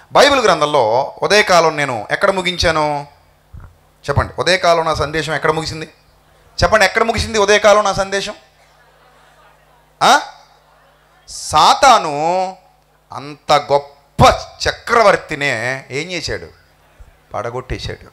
Bible గ్రంథంలో ఉదయకాలం నేను ఎక్కడ ముగించాను చెప్పండి ఉదయకాలం నా సందేశం ఎక్కడ ముగిసింది చెప్పండి ఎక్కడ ముగిసింది ఉదయకాలం నా సందేశం ఆ? సాతాను అంత గొప్ప చక్రవర్తినే ఏం చేశాడు పడగొట్టేశాడు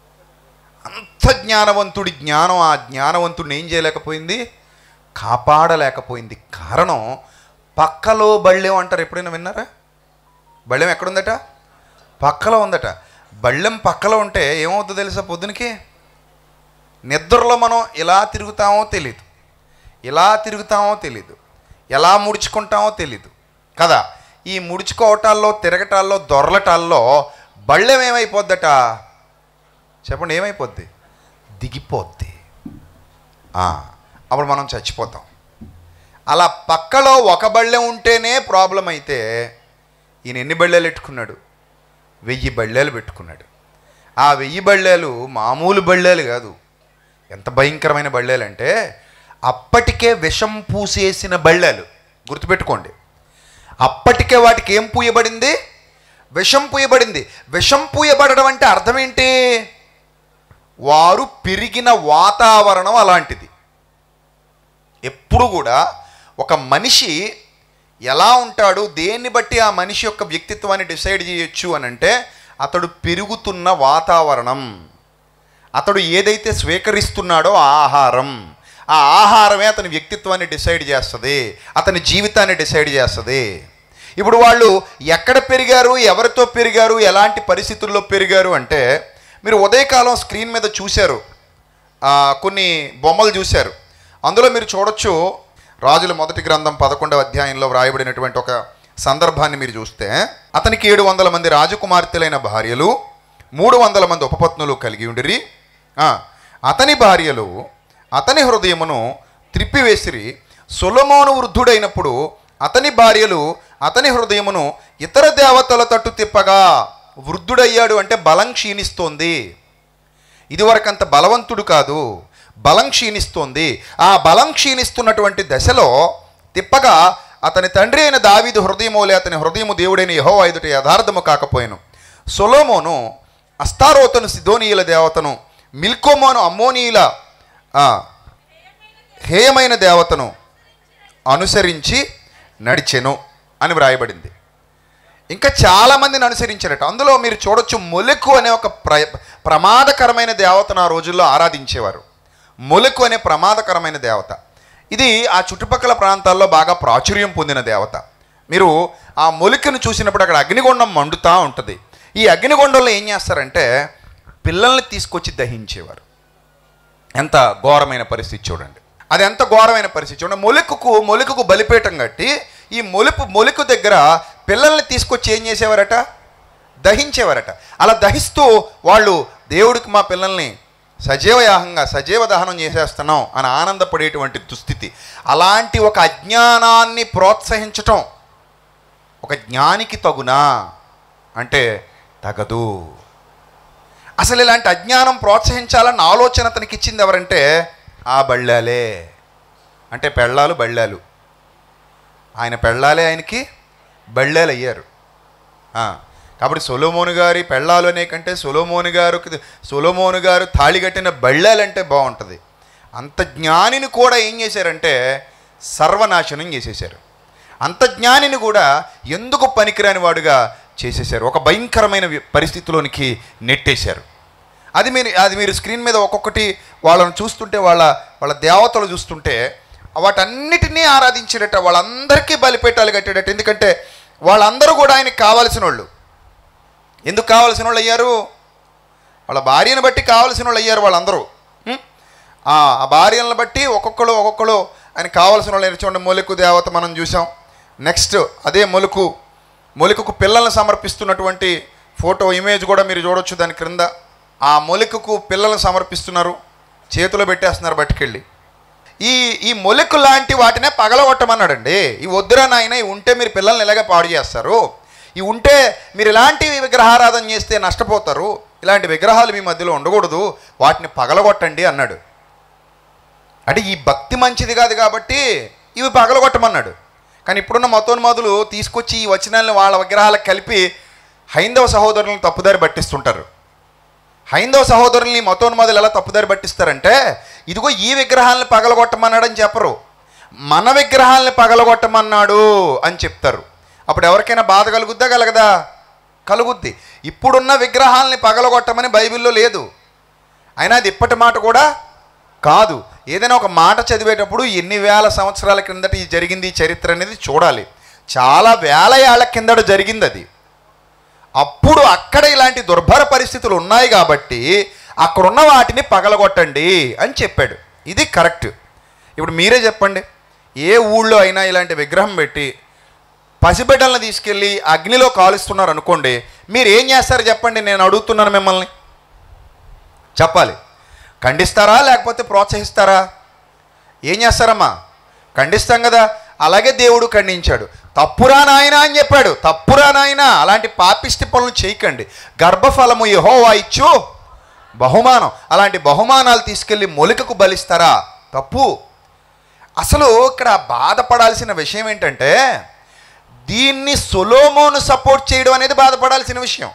అంత జ్ఞానవంతుడి జ్ఞానం ఆ జ్ఞానవంతుడిని ఏం చేయలేకపోయింది కాపాడలేకపోయింది కారణం పక్కలో బళ్ళెం అంటారు ఎప్పుడైనా విన్నారా బళ్ళెం ఎక్కడుందట పక్కలో ఉందట బళ్ళెం పక్కలో ఉంటే ఏమవుతుందో తెలుసా పొద్దునకి నిద్రలో మనం ఎలా తిరుగుతామో తెలీదు ఎలా తిరుగుతామో తెలీదు ఎలా ముడుచుకుంటామో తెలీదు కదా ఈ ముడుచుకోవటాల్లో తిరగటాల్లో దొరలటాల్లో బళ్ళెం ఏమైపోద్దట చెప్పండి ఏమైపోద్ది దిగిపోద్ది ఆ, అప్పుడు మనం చచ్చిపోతాం అలా పక్కలో ఒక బళ్ళెం ఉంటేనే ప్రాబ్లం అయితే ఈయన ఎన్ని బళ్ళేలు పెట్టుకున్నాడు వెయ్యి బళ్ళేలు పెట్టుకున్నాడు ఆ వెయ్యి బళ్ళేలు మామూలు బళ్ళేలు కాదు ఎంత భయంకరమైన బళ్ళేలు అంటే అప్పటికే విషం పూసేసిన బళ్ళేలు గుర్తుపెట్టుకోండి అప్పటికే వాటికి ఏం పూయబడింది విషం పూయబడింది విషం పూయబడడం అంటే అర్థం ఏంటి వారు పెరిగిన వాతావరణం అలాంటిది ఎప్పుడు కూడా ఒక మనిషి ఎలా ఉంటాడు దేన్ని బట్టి ఆ మనిషి యొక్క వ్యక్తిత్వాన్ని డిసైడ్ చేయొచ్చు అని అంటే అతడు పెరుగుతున్న వాతావరణం అతడు ఏదైతే స్వీకరిస్తున్నాడో ఆ ఆహారం ఆ ఆహారమే అతని వ్యక్తిత్వాన్ని డిసైడ్ చేస్తుంది అతని జీవితాన్ని డిసైడ్ చేస్తుంది ఇప్పుడు వాళ్ళు ఎక్కడ పెరిగారు ఎవరితో పెరిగారు ఎలాంటి పరిస్థితుల్లో పెరిగారు అంటే మీరు ఉదయకాలం స్క్రీన్ మీద చూశారు ఆ, కొన్ని బొమ్మలు చూశారు అందులో మీరు చూడొచ్చు రాజుల మొదటి గ్రంథం పదకొండవ అధ్యాయంలో వ్రాయబడినటువంటి ఒక సందర్భాన్ని మీరు చూస్తే అతనికి ఏడు వందల మంది రాజకుమార్తెలైన భార్యలు మూడు వందల మంది ఉపపత్నులు కలిగి ఉండిరి ఆ, అతని భార్యలు అతని హృదయమును త్రిప్పివేసిరి సొలమోను వృద్ధుడైనప్పుడు అతని భార్యలు అతని హృదయమును ఇతర దేవతల తట్టు తిప్పగా వృద్ధుడయ్యాడు అంటే బలం క్షీణిస్తోంది ఇదివరకంత బలవంతుడు కాదు బలం క్షీణిస్తోంది ఆ బలం క్షీణిస్తున్నటువంటి దశలో తిప్పగా అతని తండ్రి అయిన దావీదు హృదయమోలే అతని హృదయము దేవుడైన యహో ఎదుట యథార్థము కాకపోయాను సొలోమోను అస్తారోతను సిదోనీయుల దేవతను మిల్కోమోను అమ్మోనీయుల ఆ, హేయమైన దేవతను అనుసరించి నడిచెను అని వ్రాయబడింది ఇంకా చాలామందిని అనుసరించారట అందులో మీరు చూడొచ్చు మొలెకు అనే ఒక ప్ర ప్రమాదకరమైన దేవతను ఆ రోజుల్లో ఆరాధించేవారు మొలెకు అనే ప్రమాదకరమైన దేవత ఇది ఆ చుట్టుపక్కల ప్రాంతాల్లో బాగా ప్రాచుర్యం పొందిన దేవత మీరు ఆ మొలికను చూసినప్పుడు అక్కడ అగ్నిగుండం మండుతూ ఉంటుంది ఈ అగ్నిగుండంలో ఏం చేస్తారంటే పిల్లల్ని తీసుకొచ్చి దహించేవారు ఎంత ఘోరమైన పరిస్థితి చూడండి అది ఎంత ఘోరమైన పరిస్థితి చూడండి మొలికకు మొలికకు బలిపీఠం కట్టి ఈ మొలుపు మొలికు దగ్గర పిల్లల్ని తీసుకొచ్చి ఏం చేసేవారట దహించేవారట అలా దహిస్తూ వాళ్ళు దేవుడికి మా పిల్లల్ని సజీవయాహంగా సజీవ దహనం చేసేస్తున్నాం అని ఆనందపడేటువంటి దుస్థితి అలాంటి ఒక అజ్ఞానాన్ని ప్రోత్సహించటం ఒక జ్ఞానికి తగునా అంటే తగదు అసలు ఇలాంటి అజ్ఞానం ప్రోత్సహించాలన్న ఆలోచన అతనికి ఇచ్చింది ఎవరంటే ఆ బళ్ళాలే అంటే పెళ్ళాలు బళ్ళాలు ఆయన పెళ్ళాలే ఆయనకి బళ్ళాలు అయ్యారు ఆ, కాబట్టి సొలోమోను గారి పెళ్ళాలు అనే కంటే సొలోమోను గారు సొలోమోను గారు తాళి కట్టిన బళ్ళాలంటే బాగుంటుంది అంత జ్ఞానిని కూడా ఏం చేశారంటే సర్వనాశనం చేసేశారు అంత జ్ఞానిని కూడా ఎందుకు పనికిరాని వాడుగా చేసేశారు ఒక భయంకరమైన వి- పరిస్థితిలోనికి నెట్టేశారు అది మీరు అది మీరు స్క్రీన్ మీద ఒక్కొక్కటి వాళ్ళని చూస్తుంటే వాళ్ళ వాళ్ళ దేవతలు చూస్తుంటే వాటన్నిటినీ ఆరాధించేటట్ట వాళ్ళందరికీ బలిపేటాలు కట్టేటట్టు ఎందుకంటే వాళ్ళందరూ కూడా ఆయనకి కావాల్సిన వాళ్ళు ఎందుకు కావాల్సిన వాళ్ళు అయ్యారు వాళ్ళ భార్యను బట్టి కావాల్సిన వాళ్ళు అయ్యారు వాళ్ళందరూ హ్మ్? ఆ ఆ భార్యలను బట్టి ఒక్కొక్కరు ఒక్కొక్కరు ఆయన కావాల్సిన వాళ్ళు అయిన చూడండి మొలుకు దేవత మనం చూసాం నెక్స్ట్ అదే మొలుకు మొలుకుకు పిల్లల్ని సమర్పిస్తున్నటువంటి ఫోటో ఇమేజ్ కూడా మీరు చూడొచ్చు దాని క్రింద ఆ మొలుకుకు పిల్లల్ని సమర్పిస్తున్నారు చేతిలో పెట్టేస్తున్నారు బట్టుకెళ్ళి ఈ ఈ మొలెకు లాంటి వాటినే పగలగొట్టమన్నాడండి ఈ వద్దురా నాయన ఇవి ఉంటే మీరు పిల్లల్ని ఇలాగే పాడు చేస్తారు ఈ ఉంటే మీరు ఇలాంటి విగ్రహారాధన చేస్తే నష్టపోతారు ఇలాంటి విగ్రహాలు మీ మధ్యలో ఉండకూడదు వాటిని పగలగొట్టండి అన్నాడు అంటే ఈ భక్తి మంచిది కాదు కాబట్టి ఇవి పగలగొట్టమన్నాడు కానీ ఇప్పుడున్న మతోన్మాదులు తీసుకొచ్చి ఈ వచనాలను వాళ్ళ విగ్రహాలకు కలిపి హైందవ సహోదరులను తప్పుదారి పట్టిస్తుంటారు హైందవ సహోదరుల్ని మతోన్మాదులు ఎలా తప్పుదారి పట్టిస్తారంటే ఇదిగో ఈ విగ్రహాలను పగలగొట్టమన్నాడని చెప్పరు మన విగ్రహాలని పగలగొట్టమన్నాడు అని చెప్తారు అప్పుడు ఎవరికైనా బాధ కలుగుద్దా కలగదా కలుగుద్ది ఇప్పుడున్న విగ్రహాలని పగలగొట్టమని బైబిల్లో లేదు అయినా అది ఇప్పటి మాట కూడా కాదు ఏదైనా ఒక మాట చదివేటప్పుడు ఎన్ని వేల సంవత్సరాల కిందట ఇది జరిగింది ఈ చరిత్ర అనేది చూడాలి చాలా వేల ఏళ్ల కిందట జరిగింది అది అప్పుడు అక్కడ ఇలాంటి దుర్భర పరిస్థితులు ఉన్నాయి కాబట్టి అక్కడున్న వాటిని పగలగొట్టండి అని చెప్పాడు ఇది కరెక్ట్ ఇప్పుడు మీరే చెప్పండి ఏ ఊళ్ళో అయినా ఇలాంటి విగ్రహం పెట్టి పసిబిడ్డలను తీసుకెళ్ళి అగ్నిలో కాలుస్తున్నారు అనుకోండి మీరు ఏం చేస్తారు చెప్పండి నేను అడుగుతున్నాను మిమ్మల్ని చెప్పాలి ఖండిస్తారా లేకపోతే ప్రోత్సహిస్తారా ఏం చేస్తారమ్మా ఖండిస్తాం కదా అలాగే దేవుడు ఖండించాడు తప్పురా నాయన అని చెప్పాడు తప్పురా నాయన అలాంటి పాపిష్టి పనులు చేయకండి గర్భఫలము యెహోవా ఇచ్చు బహుమానం అలాంటి బహుమానాలు తీసుకెళ్ళి మొలికకు బలిస్తారా తప్పు అసలు ఇక్కడ బాధపడాల్సిన విషయం ఏంటంటే దీన్ని సొలోమోను సపోర్ట్ చేయడం అనేది బాధపడాల్సిన విషయం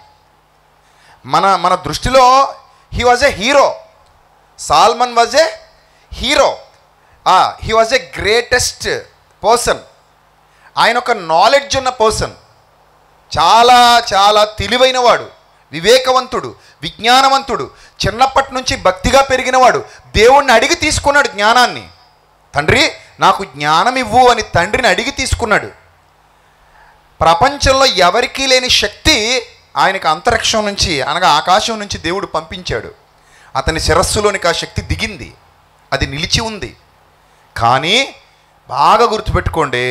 మన మన దృష్టిలో he was a hero Solomon was a hero he was a greatest person ఆయన ఒక నాలెడ్జ్ ఉన్న పర్సన్ చాలా చాలా తెలివైనవాడు వివేకవంతుడు విజ్ఞానవంతుడు చిన్నప్పటి నుంచి భక్తిగా పెరిగినవాడు దేవుణ్ణి అడిగి తీసుకున్నాడు జ్ఞానాన్ని తండ్రి నాకు జ్ఞానం ఇవ్వు అని తండ్రిని అడిగి తీసుకున్నాడు ప్రపంచంలో ఎవరికీ లేని శక్తి ఆయనకు అంతరిక్షం నుంచి అనగా ఆకాశం నుంచి దేవుడు పంపించాడు అతని శిరస్సులోనికి ఆ శక్తి దిగింది అది నిలిచి ఉంది కానీ బాగా గుర్తుపెట్టుకోండి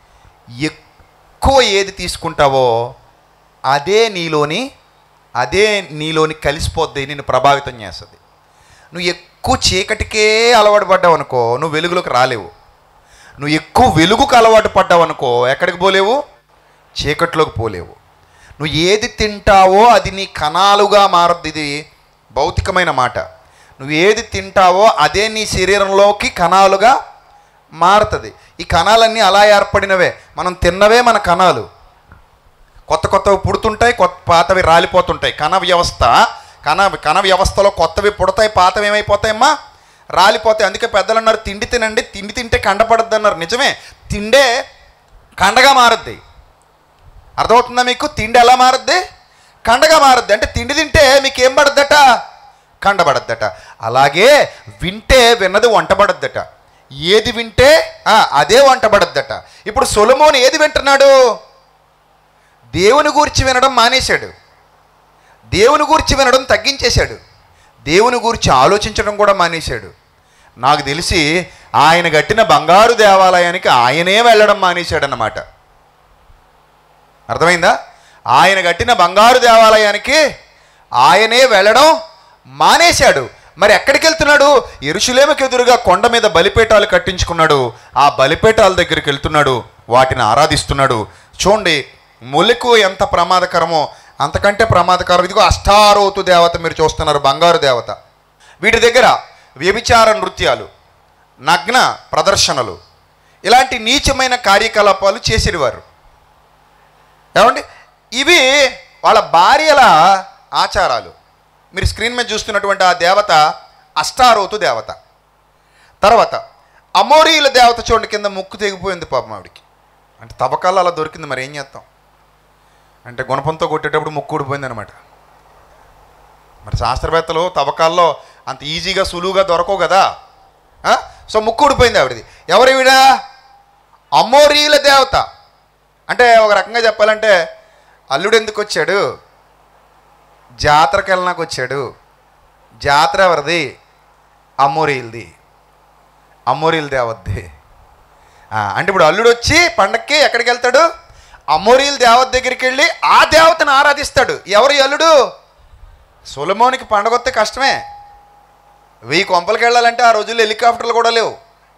ఎక్కువ ఏది తీసుకుంటావో అదే నీలోని అదే నీలోని కలిసిపోద్ది నిన్ను ప్రభావితం చేస్తుంది నువ్వు ఎక్కువ చీకటికే అలవాటు పడ్డావు అనుకో నువ్వు వెలుగులోకి రాలేవు నువ్వు ఎక్కువ వెలుగుకు అలవాటు పడ్డావు అనుకో ఎక్కడికి పోలేవు చీకట్లోకి పోలేవు నువ్వు ఏది తింటావో అది నీ కణాలుగా మారద్ది ఇది భౌతికమైన మాట నువ్వు ఏది తింటావో అదే నీ శరీరంలోకి కణాలుగా మారుతుంది ఈ కణాలన్నీ అలా ఏర్పడినవే మనం తిన్నవే మన కణాలు కొత్త కొత్తవి పుడుతుంటాయి కొత్త పాతవి రాలిపోతుంటాయి కణ వ్యవస్థ కణ కణ వ్యవస్థలో కొత్తవి పుడతాయి పాతవి ఏమైపోతాయమ్మా రాలిపోతాయి అందుకే పెద్దలు అన్నారు తిండి తినండి తిండి తింటే కండపడద్దు అన్నారు నిజమే తిండే కండగా మారద్ది అర్థమవుతుందా మీకు తిండి ఎలా మారద్ది కండగా మారద్ది అంటే తిండి తింటే మీకు ఏం పడద్దట కండబడద్దట అలాగే వింటే విన్నది వంటబడద్దట ఏది వింటే ఆ, అదే వంటబడద్దట ఇప్పుడు సొలమోన్ ఏది వింటున్నాడు దేవుని గూర్చి వినడం మానేశాడు దేవుని గూర్చి వినడం తగ్గించేశాడు దేవుని గూర్చి ఆలోచించడం కూడా మానేశాడు నాకు తెలిసి ఆయన కట్టిన బంగారు దేవాలయానికి ఆయనే వెళ్ళడం మానేశాడన్నమాట అర్థమైందా ఆయన కట్టిన బంగారు దేవాలయానికి ఆయనే వెళ్ళడం మానేశాడు మరి ఎక్కడికి వెళ్తున్నాడు ఎరుషులేమకి ఎదురుగా కొండ మీద బలిపేటాలు కట్టించుకున్నాడు ఆ బలిపేటాల దగ్గరికి వెళ్తున్నాడు వాటిని ఆరాధిస్తున్నాడు చూడండి మొలకు ఎంత ప్రమాదకరమో అంతకంటే ప్రమాదకరం ఇదిగో అష్టారోతు దేవత మీరు చూస్తున్నారు బంగారు దేవత వీటి దగ్గర వ్యభిచార నృత్యాలు నగ్న ప్రదర్శనలు ఇలాంటి నీచమైన కార్యకలాపాలు చేసేవారు ఏమండి ఇవి వాళ్ళ భార్యల ఆచారాలు మీరు స్క్రీన్ మీద చూస్తున్నటువంటి ఆ దేవత అష్టారోతు దేవత తర్వాత అమోరీల దేవత చూడండి కింద ముక్కు తెగిపోయింది పాపం ఆవిడికి అంటే తవ్వకాలు అలా దొరికింది మరి ఏం చేస్తాం అంటే గుణపంతో కొట్టేటప్పుడు ముక్కు ఊడిపోయింది అనమాట మరి శాస్త్రవేత్తలు తవ్వకాల్లో అంత ఈజీగా సులువుగా దొరకవు కదా ఆ? సో ముక్కు ఊడిపోయింది ఆవిడది ఎవరివిడా అమోరీల దేవత అంటే ఒక రకంగా చెప్పాలంటే అల్లుడు ఎందుకు వచ్చాడు జాతరకు వెళ్ళడానికి వచ్చాడు జాతర ఎవరిది అమ్మోరీలది అమ్మోరీల దేవతది ఆ, అంటే ఇప్పుడు అల్లుడు వచ్చి పండక్కి ఎక్కడికి వెళ్తాడు అమ్మోరీల దేవత దగ్గరికి వెళ్ళి ఆ దేవతను ఆరాధిస్తాడు ఎవరు ఈ అల్లుడు సొలమోనికి పండగ వస్తే కష్టమే వెయ్యి కొంపలకి వెళ్ళాలంటే ఆ రోజుల్లో హెలికాప్టర్లు కూడా లేవు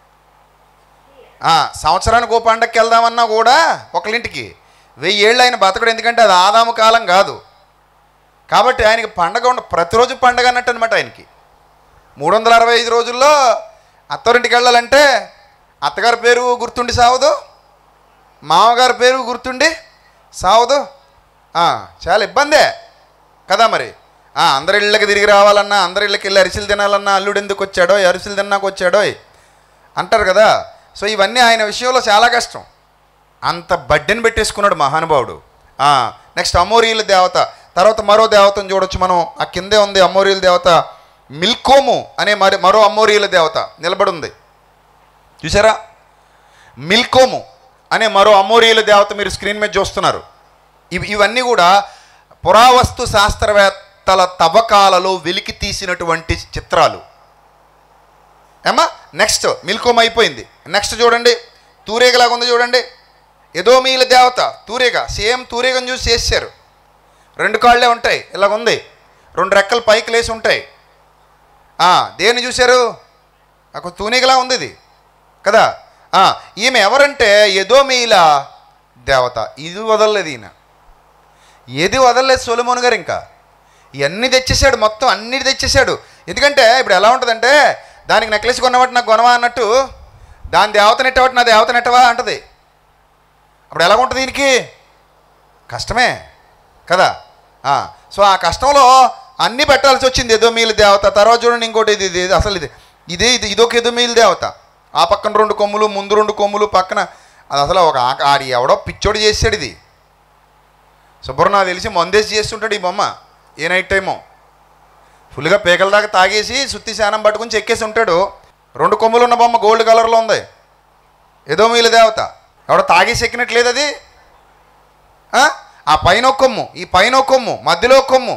ఆ, సంవత్సరానికి ఓ పండగకి వెళ్దామన్నా కూడా ఒకరింటికి వెయ్యి ఏళ్ళు ఆయన బతకడు ఎందుకంటే అది ఆదాము కాలం కాదు కాబట్టి ఆయనకి పండగ ఉండ ప్రతిరోజు పండగ అన్నట్టు అనమాట ఆయనకి మూడు వందల అరవై ఐదు రోజుల్లో అత్తవారింటికి వెళ్ళాలంటే అత్తగారి పేరు గుర్తుండి సావదు మామగారి పేరు గుర్తుండి సావదు ఆ, చాలా ఇబ్బందే కదా మరి ఆ, అందరి ఇళ్ళకి తిరిగి రావాలన్నా అందరి ఇళ్ళకి వెళ్ళి అరిసెలు తినాలన్నా అల్లుడు ఎందుకు వచ్చాడో అరిసెలు తిన్నాక వచ్చాడో అంటారు కదా సో ఇవన్నీ ఆయన విషయంలో చాలా కష్టం అంత బడ్డెని పెట్టేసుకున్నాడు మహానుభావుడు నెక్స్ట్ అమోరీల దేవత తర్వాత మరో దేవతను చూడొచ్చు మనం ఆ కిందే ఉంది అమోరీల దేవత మిల్కోము అనే మరి మరో అమోరీల దేవత నిలబడి ఉంది చూసారా మిల్కోము అనే మరో అమోరీల దేవత మీరు స్క్రీన్ మీద చూస్తున్నారు ఇవి ఇవన్నీ కూడా పురావస్తు శాస్త్రవేత్తల తవ్వకాలలో వెలికి తీసినటువంటి చిత్రాలు ఏమా నెక్స్ట్ మిల్కోమ్ అయిపోయింది నెక్స్ట్ చూడండి తూరేగలాగా ఉంది చూడండి ఎదోమీల దేవత తూరేగ సేమ్ తూరేగను చూసి చేశారు రెండు కాళ్ళే ఉంటాయి ఇలాగ ఉంది రెండు రెక్కలు పైకి లేసి ఉంటాయి ఆ, దేన్ని చూశారు ఒక తూనిగలా ఉంది ఇది కదా ఆ, ఈమె ఎవరంటే ఎదోమీల దేవత ఇది వదలలేదు ఈయన ఏది వదలలేదు సొలమోన్ గారు ఇంకా ఇవన్నీ తెచ్చేసాడు మొత్తం అన్ని తెచ్చేసాడు ఎందుకంటే ఇప్పుడు ఎలా ఉంటుందంటే దానికి నెక్లెస్ కొన్నవాటి నాకు కొనవా అన్నట్టు దాని దేవత నెట్టవాటి నా దేవత నెట్టవా అంటది అప్పుడు ఎలా ఉంటుంది దీనికి కష్టమే కదా ఆ, సో ఆ కష్టంలో అన్నీ పెట్టాల్సి వచ్చింది ఏదో మీల దేవత తర్వాత చూడండి ఇంకోటి ఇది ఇది ఇది అసలు ఇది ఇదే ఇది ఇదొక ఏదో మీల దేవత ఆ పక్కన రెండు కొమ్ములు ముందు రెండు కొమ్ములు పక్కన అది అసలు ఒక ఆక- ఆడి ఎవడో పిచ్చోడు చేసాడు ఇది శుభ్రం నాకు తెలిసి మందేసి చేస్తుంటాడు ఈ బొమ్మ ఏ నైట్ టైమో ఫుల్గా పేకల దాకా తాగేసి సుత్తి శానం పట్టుకుని చెక్కేసి ఉంటాడు రెండు కొమ్ములు ఉన్న బొమ్మ గోల్డ్ కలర్లో ఉంది ఏదో మీల దేవత ఎవడో తాగేసి ఎక్కినట్లేదు అది ఆ? ఆ పైన ఒక కొమ్ము ఈ పైన ఒక కొమ్ము మధ్యలో ఒక కొమ్ము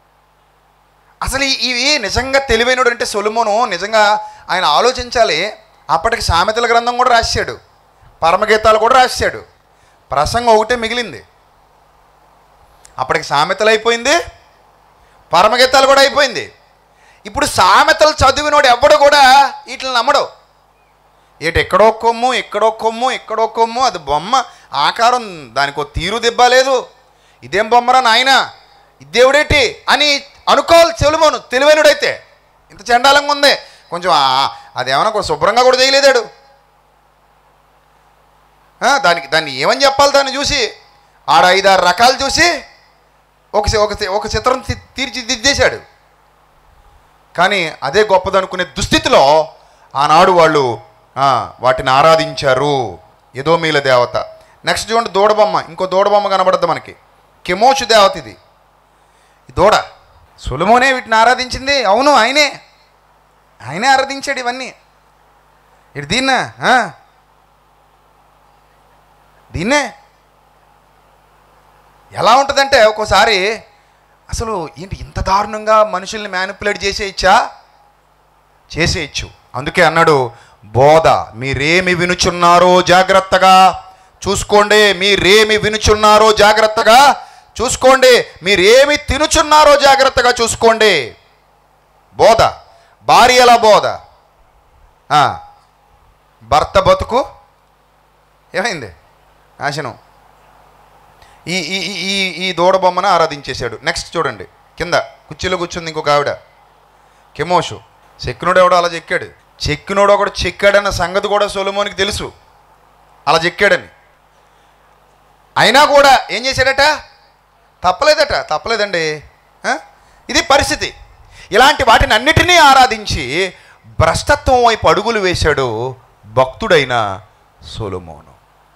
అసలు ఈ- ఇవి నిజంగా తెలివైనడు అంటే సొలుమోను నిజంగా ఆయన ఆలోచించాలి అప్పటికి సామెతల గ్రంథం కూడా రాశాడు పరమగీతాలు కూడా రాశాడు ప్రసంగం ఒకటే మిగిలింది అప్పటికి సామెతలు అయిపోయింది పరమగీతాలు కూడా అయిపోయింది ఇప్పుడు సామెతలు చదివినోడు ఎవడు కూడా వీటిని నమ్మడు ఏటి ఎక్కడో కొమ్ము ఎక్కడో కొమ్ము ఎక్కడో కొమ్ము అది బొమ్మ ఆకారం దానికి ఒక తీరు దిబ్బలేదు ఇదేం బొమ్మరా నాయన ఇదేవుడేటి అని అనుకోవాలి చెలుమోను తెలివైనడైతే ఇంత చండాలంగా ఉంది కొంచెం ఆ- అదేమన్నా కొంచెం శుభ్రంగా కూడా చేయలేదాడు ఆ, దానికి దాన్ని ఏమని చెప్పాలి దాన్ని చూసి ఆడ ఐదారు రకాలు చూసి ఒక చి- ఒక చి- ఒక చిత్రం తి- తీర్చిదిద్దేశాడు కానీ అదే గొప్పదనుకునే దుస్థితిలో ఆనాడు వాళ్ళు ఆ, వాటిని ఆరాధించారు ఎదోమీల దేవత నెక్స్ట్ చూడండి దూడబొమ్మ ఇంకో దూడబొమ్మ కనబడద్దు మనకి కెమోషు దేవత ఇది ఈ దూడ సులమోనే వీటిని ఆరాధించింది అవును ఆయనే ఆయనే ఆరాధించాడు ఇవన్నీ ఇటు దీన్నా ఆ? దీన్నే ఎలా ఉంటుందంటే ఒక్కోసారి అసలు ఏంటి ఇంత దారుణంగా మనుషుల్ని మ్యానిపులేట్ చేసేయచ్చా చేసేయచ్చు అందుకే అన్నాడు బోధ మీరేమి వినుచున్నారో జాగ్రత్తగా చూసుకోండి మీరేమి వినుచున్నారో జాగ్రత్తగా చూసుకోండి మీరేమి తినుచున్నారో జాగ్రత్తగా చూసుకోండి బోధ భార్యల బోధ ఆ, భర్త బతుకు ఏమైంది నాశనం ఈ ఈ ఈ- ఈ ఈ దూడ బొమ్మను ఆరాధించేశాడు నెక్స్ట్ చూడండి కింద కుర్చీలో కూర్చుంది ఇంకొక ఆవిడ కెమోషు చెక్కినోడు ఎవడో అలా చెక్కాడు చెక్కినోడు ఒకడు చెక్కాడన్న సంగతి కూడా సొలమోనికి తెలుసు అలా చెక్కాడని అయినా కూడా ఏం చేశాడట తప్పలేదట తప్పలేదండి ఆ? ఇది పరిస్థితి ఇలాంటి వాటిని అన్నిటినీ ఆరాధించి భ్రష్టత్వం వైపు అడుగులు వేశాడు భక్తుడైన సొలమోను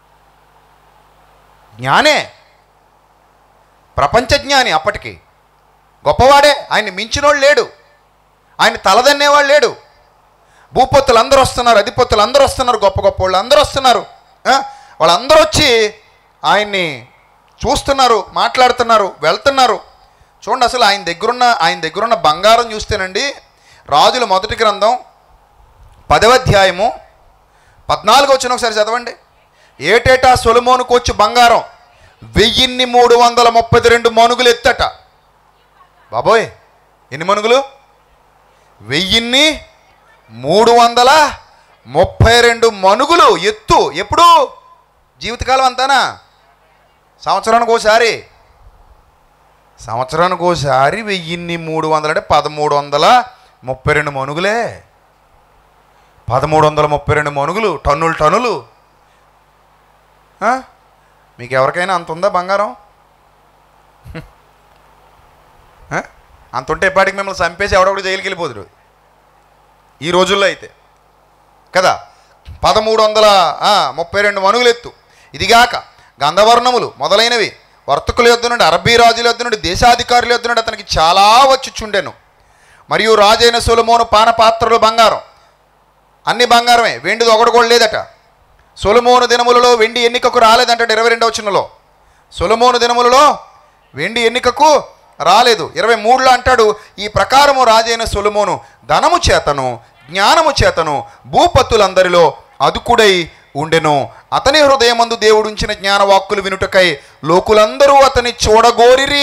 జ్ఞానే ప్రపంచ జ్ఞాని అప్పటికి గొప్పవాడే ఆయన్ని మించినోడు లేడు ఆయన తలదన్నేవాడు లేడు భూపొత్తులు అందరూ వస్తున్నారు అధిపత్తులు అందరూ వస్తున్నారు గొప్ప గొప్ప వాళ్ళు అందరూ వస్తున్నారు ఆ? వాళ్ళందరూ వచ్చి ఆయన్ని చూస్తున్నారు మాట్లాడుతున్నారు వెళ్తున్నారు చూడండి అసలు ఆయన దగ్గరున్న ఆయన దగ్గరున్న బంగారం చూస్తేనండి రాజుల మొదటి గ్రంథం పదవ అధ్యాయము పద్నాలుగు వచ్చిన ఒకసారి చదవండి ఏటేటా సొలమోనుకు వచ్చి బంగారం వెయ్యిన్ని మూడు వందల ముప్పై రెండు మనుగులు ఎత్తట బాబోయ్ ఎన్ని మనుగులు వెయ్యిన్ని మూడు వందల ముప్పై రెండు మనుగులు ఎత్తు ఎప్పుడు జీవితకాలం అంతానా సంవత్సరానికి ఒకసారి సంవత్సరానికి ఒకసారి వెయ్యిన్ని మూడు వందలు అంటే పదమూడు వందల ముప్పై రెండు మనుగులే పదమూడు వందల ముప్పై రెండు మనుగులు టన్నులు టన్నులు ఆ? మీకు ఎవరికైనా అంత ఉందా బంగారం ఆ? అంత ఉంటే ఎప్పటికి మిమ్మల్ని చంపేసి ఎవడొకడు జైలుకి వెళ్ళిపోదురు ఈ రోజుల్లో అయితే కదా పదమూడు వందల ఆ, ముప్పై రెండు మనుగులు ఎత్తు ఇదిగాక గంధవర్ణములు మొదలైనవి వర్తకుల యొద్ద నుండి అరబ్బీ రాజుల యొద్ద నుండి దేశాధికారుల యొద్ద నుండి అతనికి చాలా వచ్చుచుండెను మరియు రాజైన సొలమోను పానపాత్రలు బంగారం అన్ని బంగారమే వెండిది ఒకటి కూడా లేదట సొలమోను దినములలో వెండి ఎన్నికకు రాలేదంటాడు ఇరవై రెండవ చిన్నలో సొలమోను దినములలో వెండి ఎన్నికకు రాలేదు ఇరవై మూడులో అంటాడు ఈ ప్రకారము రాజైన సొలమోను ధనము చేతను జ్ఞానము చేతను భూపత్తులందరిలో అదుకుడై ఉండెను అతని హృదయమందు దేవుడుంచిన జ్ఞానవాక్కులు వినుటకై లోకులందరూ అతని చూడగోరిరి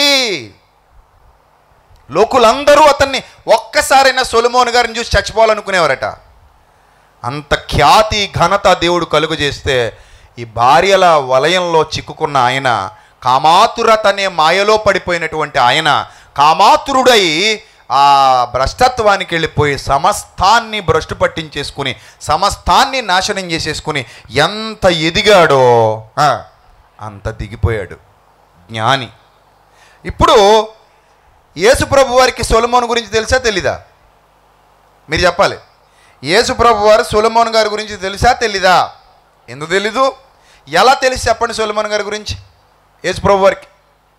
లోకులందరూ అతన్ని ఒక్కసారైనా సొలమోను గారిని చూసి చచ్చిపోవాలనుకునేవారట అంత ఖ్యాతి ఘనత దేవుడు కలుగు చేస్తే ఈ భార్యల వలయంలో చిక్కుకున్న ఆయన కామాతురత అనే మాయలో పడిపోయినటువంటి ఆయన కామాతురుడై ఆ భ్రష్టత్వానికి వెళ్ళిపోయి సమస్తాన్ని భ్రష్టు పట్టించేసుకుని సమస్తాన్ని నాశనం చేసేసుకుని ఎంత ఎదిగాడో ఆ, అంత దిగిపోయాడు జ్ఞాని ఇప్పుడు యేసుప్రభు వారికి సొలమోన్ గురించి తెలుసా తెలీదా మీరు చెప్పాలి యేసుప్రభు వారు సొలమోన్ గారి గురించి తెలుసా తెలీదా ఎందుకు తెలీదు ఎలా తెలిసి చెప్పండి సొలమోన్ గారి గురించి యేసుప్రభు వారికి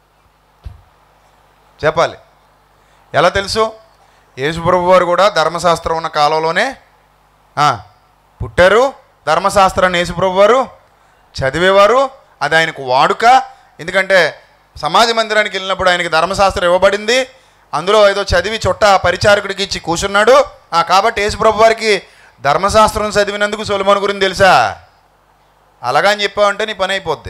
చెప్పాలి ఎలా తెలుసు యేసుప్రభు వారు కూడా ధర్మశాస్త్రం ఉన్న కాలంలోనే ఆ, పుట్టారు ధర్మశాస్త్రాన్ని యేసుప్రభు వారు చదివేవారు అది ఆయనకు వాడుక ఎందుకంటే సమాజ మందిరానికి వెళ్ళినప్పుడు ఆయనకి ధర్మశాస్త్రం ఇవ్వబడింది అందులో ఏదో చదివి చుట్ట పరిచారకుడికి ఇచ్చి కూర్చున్నాడు ఆ, కాబట్టి యేసుప్రభు వారికి ధర్మశాస్త్రం చదివినందుకు సొలమోన్ గురించి తెలుసా అలాగని చెప్పావంటే నీ పని అయిపోద్ది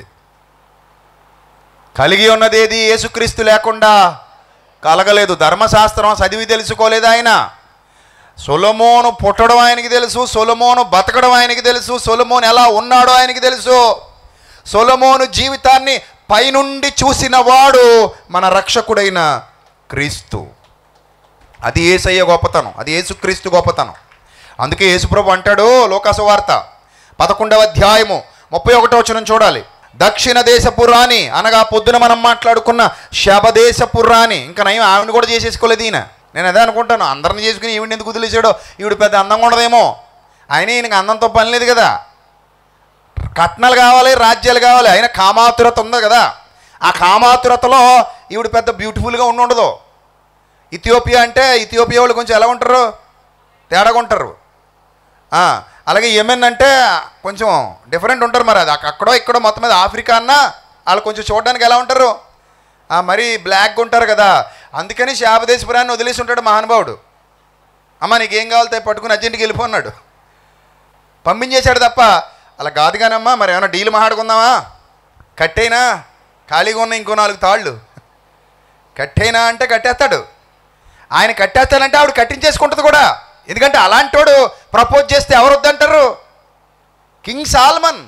కలిగి ఉన్నది ఏది యేసుక్రీస్తు లేకుండా కలగలేదు ధర్మశాస్త్రం చదివి తెలుసుకోలేదు ఆయన సొలమోను పుట్టడం ఆయనకి తెలుసు సొలమోను బతకడం ఆయనకి తెలుసు సొలమోను ఎలా ఉన్నాడో ఆయనకి తెలుసు సొలమోను జీవితాన్ని పైనుండి చూసిన వాడు మన రక్షకుడైన క్రీస్తు అది ఏసయ్య గొప్పతనం అది యేసుక్రీస్తు గొప్పతనం అందుకే యేసుప్రభు అంటాడు లోకాసు వార్త పదకొండవ అధ్యాయము ముప్పై ఒకటో వచనం చూడాలి దక్షిణ దేశపు రాణి అనగా పొద్దున మనం మాట్లాడుకున్న శబదేశపు రాణి ఇంకా నయం ఆవిడ కూడా చేసేసుకోలేదు ఈయన నేను అదే అనుకుంటాను అందరిని చేసుకుని ఈవిడ ఎందుకు వదిలేసాడో ఈవిడ పెద్ద అందంగా ఉండదేమో ఆయన ఈయనకి అందంతో పని లేదు కదా కట్నాలు కావాలి రాజ్యాలు కావాలి అయినా కామాతురత ఉంది కదా ఆ కామాతురతలో ఈవిడ పెద్ద బ్యూటిఫుల్గా ఉండి ఉండదు ఇథియోపియా అంటే ఇథియోపియా వాళ్ళు కొంచెం ఎలా ఉంటారు తేడాగా ఉంటారు ఆ, అలాగే యెమెన్ అంటే కొంచెం డిఫరెంట్ ఉంటారు మరి అది అక్క- అక్కడో ఇక్కడో మొత్తం మీద ఆఫ్రికా అన్నా వాళ్ళు కొంచెం చూడడానికి ఎలా ఉంటారు ఆ, మరి బ్లాక్గా ఉంటారు కదా అందుకని శాపదేశపురాన్ని వదిలేసి ఉంటాడు మహానుభావుడు అమ్మ నీకేం కావాలి తే పట్టుకుని అర్జెంట్కి వెళ్ళిపోన్నాడు పంపించేశాడు తప్ప అలా కాదు కానమ్మా మరి ఏమైనా డీల్ మాట్లాడుకుందామా కట్టేనా ఖాళీగా ఉన్న ఇంకో నాలుగు తాళ్ళు కట్టేనా అంటే కట్టేస్తాడు ఆయన కట్టేస్తాడంటే ఆవిడ కట్టించేసుకుంటుంది కూడా ఎందుకంటే అలాంటోడు ప్రపోజ్ చేస్తే ఎవరు వద్దంటారు కింగ్ సాల్మన్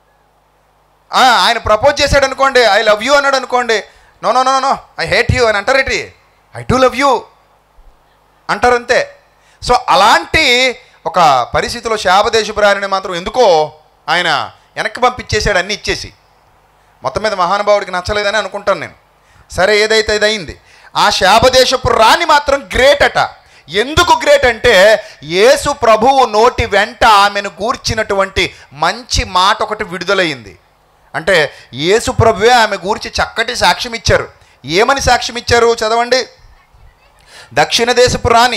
ఆ, ఆయన ప్రపోజ్ చేశాడు అనుకోండి ఐ లవ్ యూ అన్నాడు అనుకోండి no no no no I hate you అని అంటారేటి ఐ టు లవ్ యూ అంటారు అంతే సో అలాంటి ఒక పరిస్థితిలో శాపదేశపురారిని మాత్రం ఎందుకో ఆయన వెనక్కి పంపించేశాడు అన్నీ ఇచ్చేసి మొత్తం మీద మహానుభావుడికి నచ్చలేదని అనుకుంటాను నేను సరే ఏదైతే ఇది అయింది ఆ శాపదేశపు రాణి మాత్రం గ్రేట్ అట ఎందుకు గ్రేట్ అంటే యేసు ప్రభువు నోటి వెంట ఆమెను గూర్చినటువంటి మంచి మాట ఒకటి విడుదలయ్యింది అంటే యేసు ప్రభువే ఆమె గూర్చి చక్కటి సాక్ష్యం ఇచ్చారు ఏమని సాక్ష్యం ఇచ్చారు చదవండి దక్షిణ దేశపు రాణి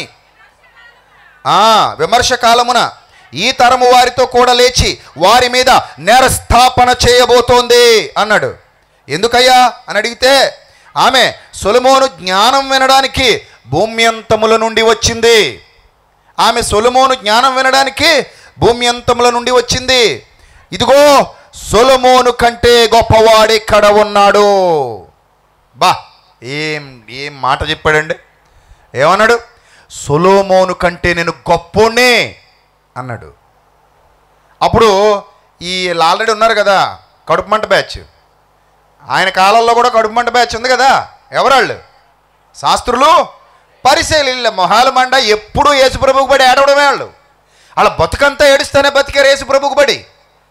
ఆ, విమర్శ కాలమున ఈ తరము వారితో కూడా లేచి వారి మీద నేరస్థాపన చేయబోతోంది అన్నాడు ఎందుకయ్యా అని అడిగితే ఆమె సొలమోను జ్ఞానం వినడానికి భూమ్యంతముల నుండి వచ్చింది ఆమె సొలమోను జ్ఞానం వినడానికి భూమ్యంతముల నుండి వచ్చింది ఇదిగో సొలమోను కంటే గొప్పవాడెక్కడ ఉన్నాడు బా ఏం ఏం మాట చెప్పాడండి ఏమన్నాడు సొలోమోను కంటే నేను గొప్పోనే అన్నాడు అప్పుడు ఈ ఆల్రెడీ ఉన్నారు కదా కడుపు మంట బ్యాచ్ ఆయన కాలంలో కూడా కడుపు మంట బ్యాచ్ ఉంది కదా ఎవరాళ్ళు శాస్త్రులు పరిశీలి మొహాలు మండ ఎప్పుడు యేసుప్రభుకు బడి ఏడవడమే వాళ్ళు వాళ్ళ బతుకంతా ఏడుస్తూనే బతికారు యేసుప్రభుకు బడి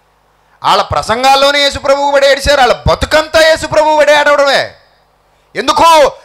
వాళ్ళ ప్రసంగాల్లోనే యేసుప్రభుకు బడి ఏడిచారు వాళ్ళ బతుకంతా యేసుప్రభుకు బడి ఏడవడమే ఎందుకు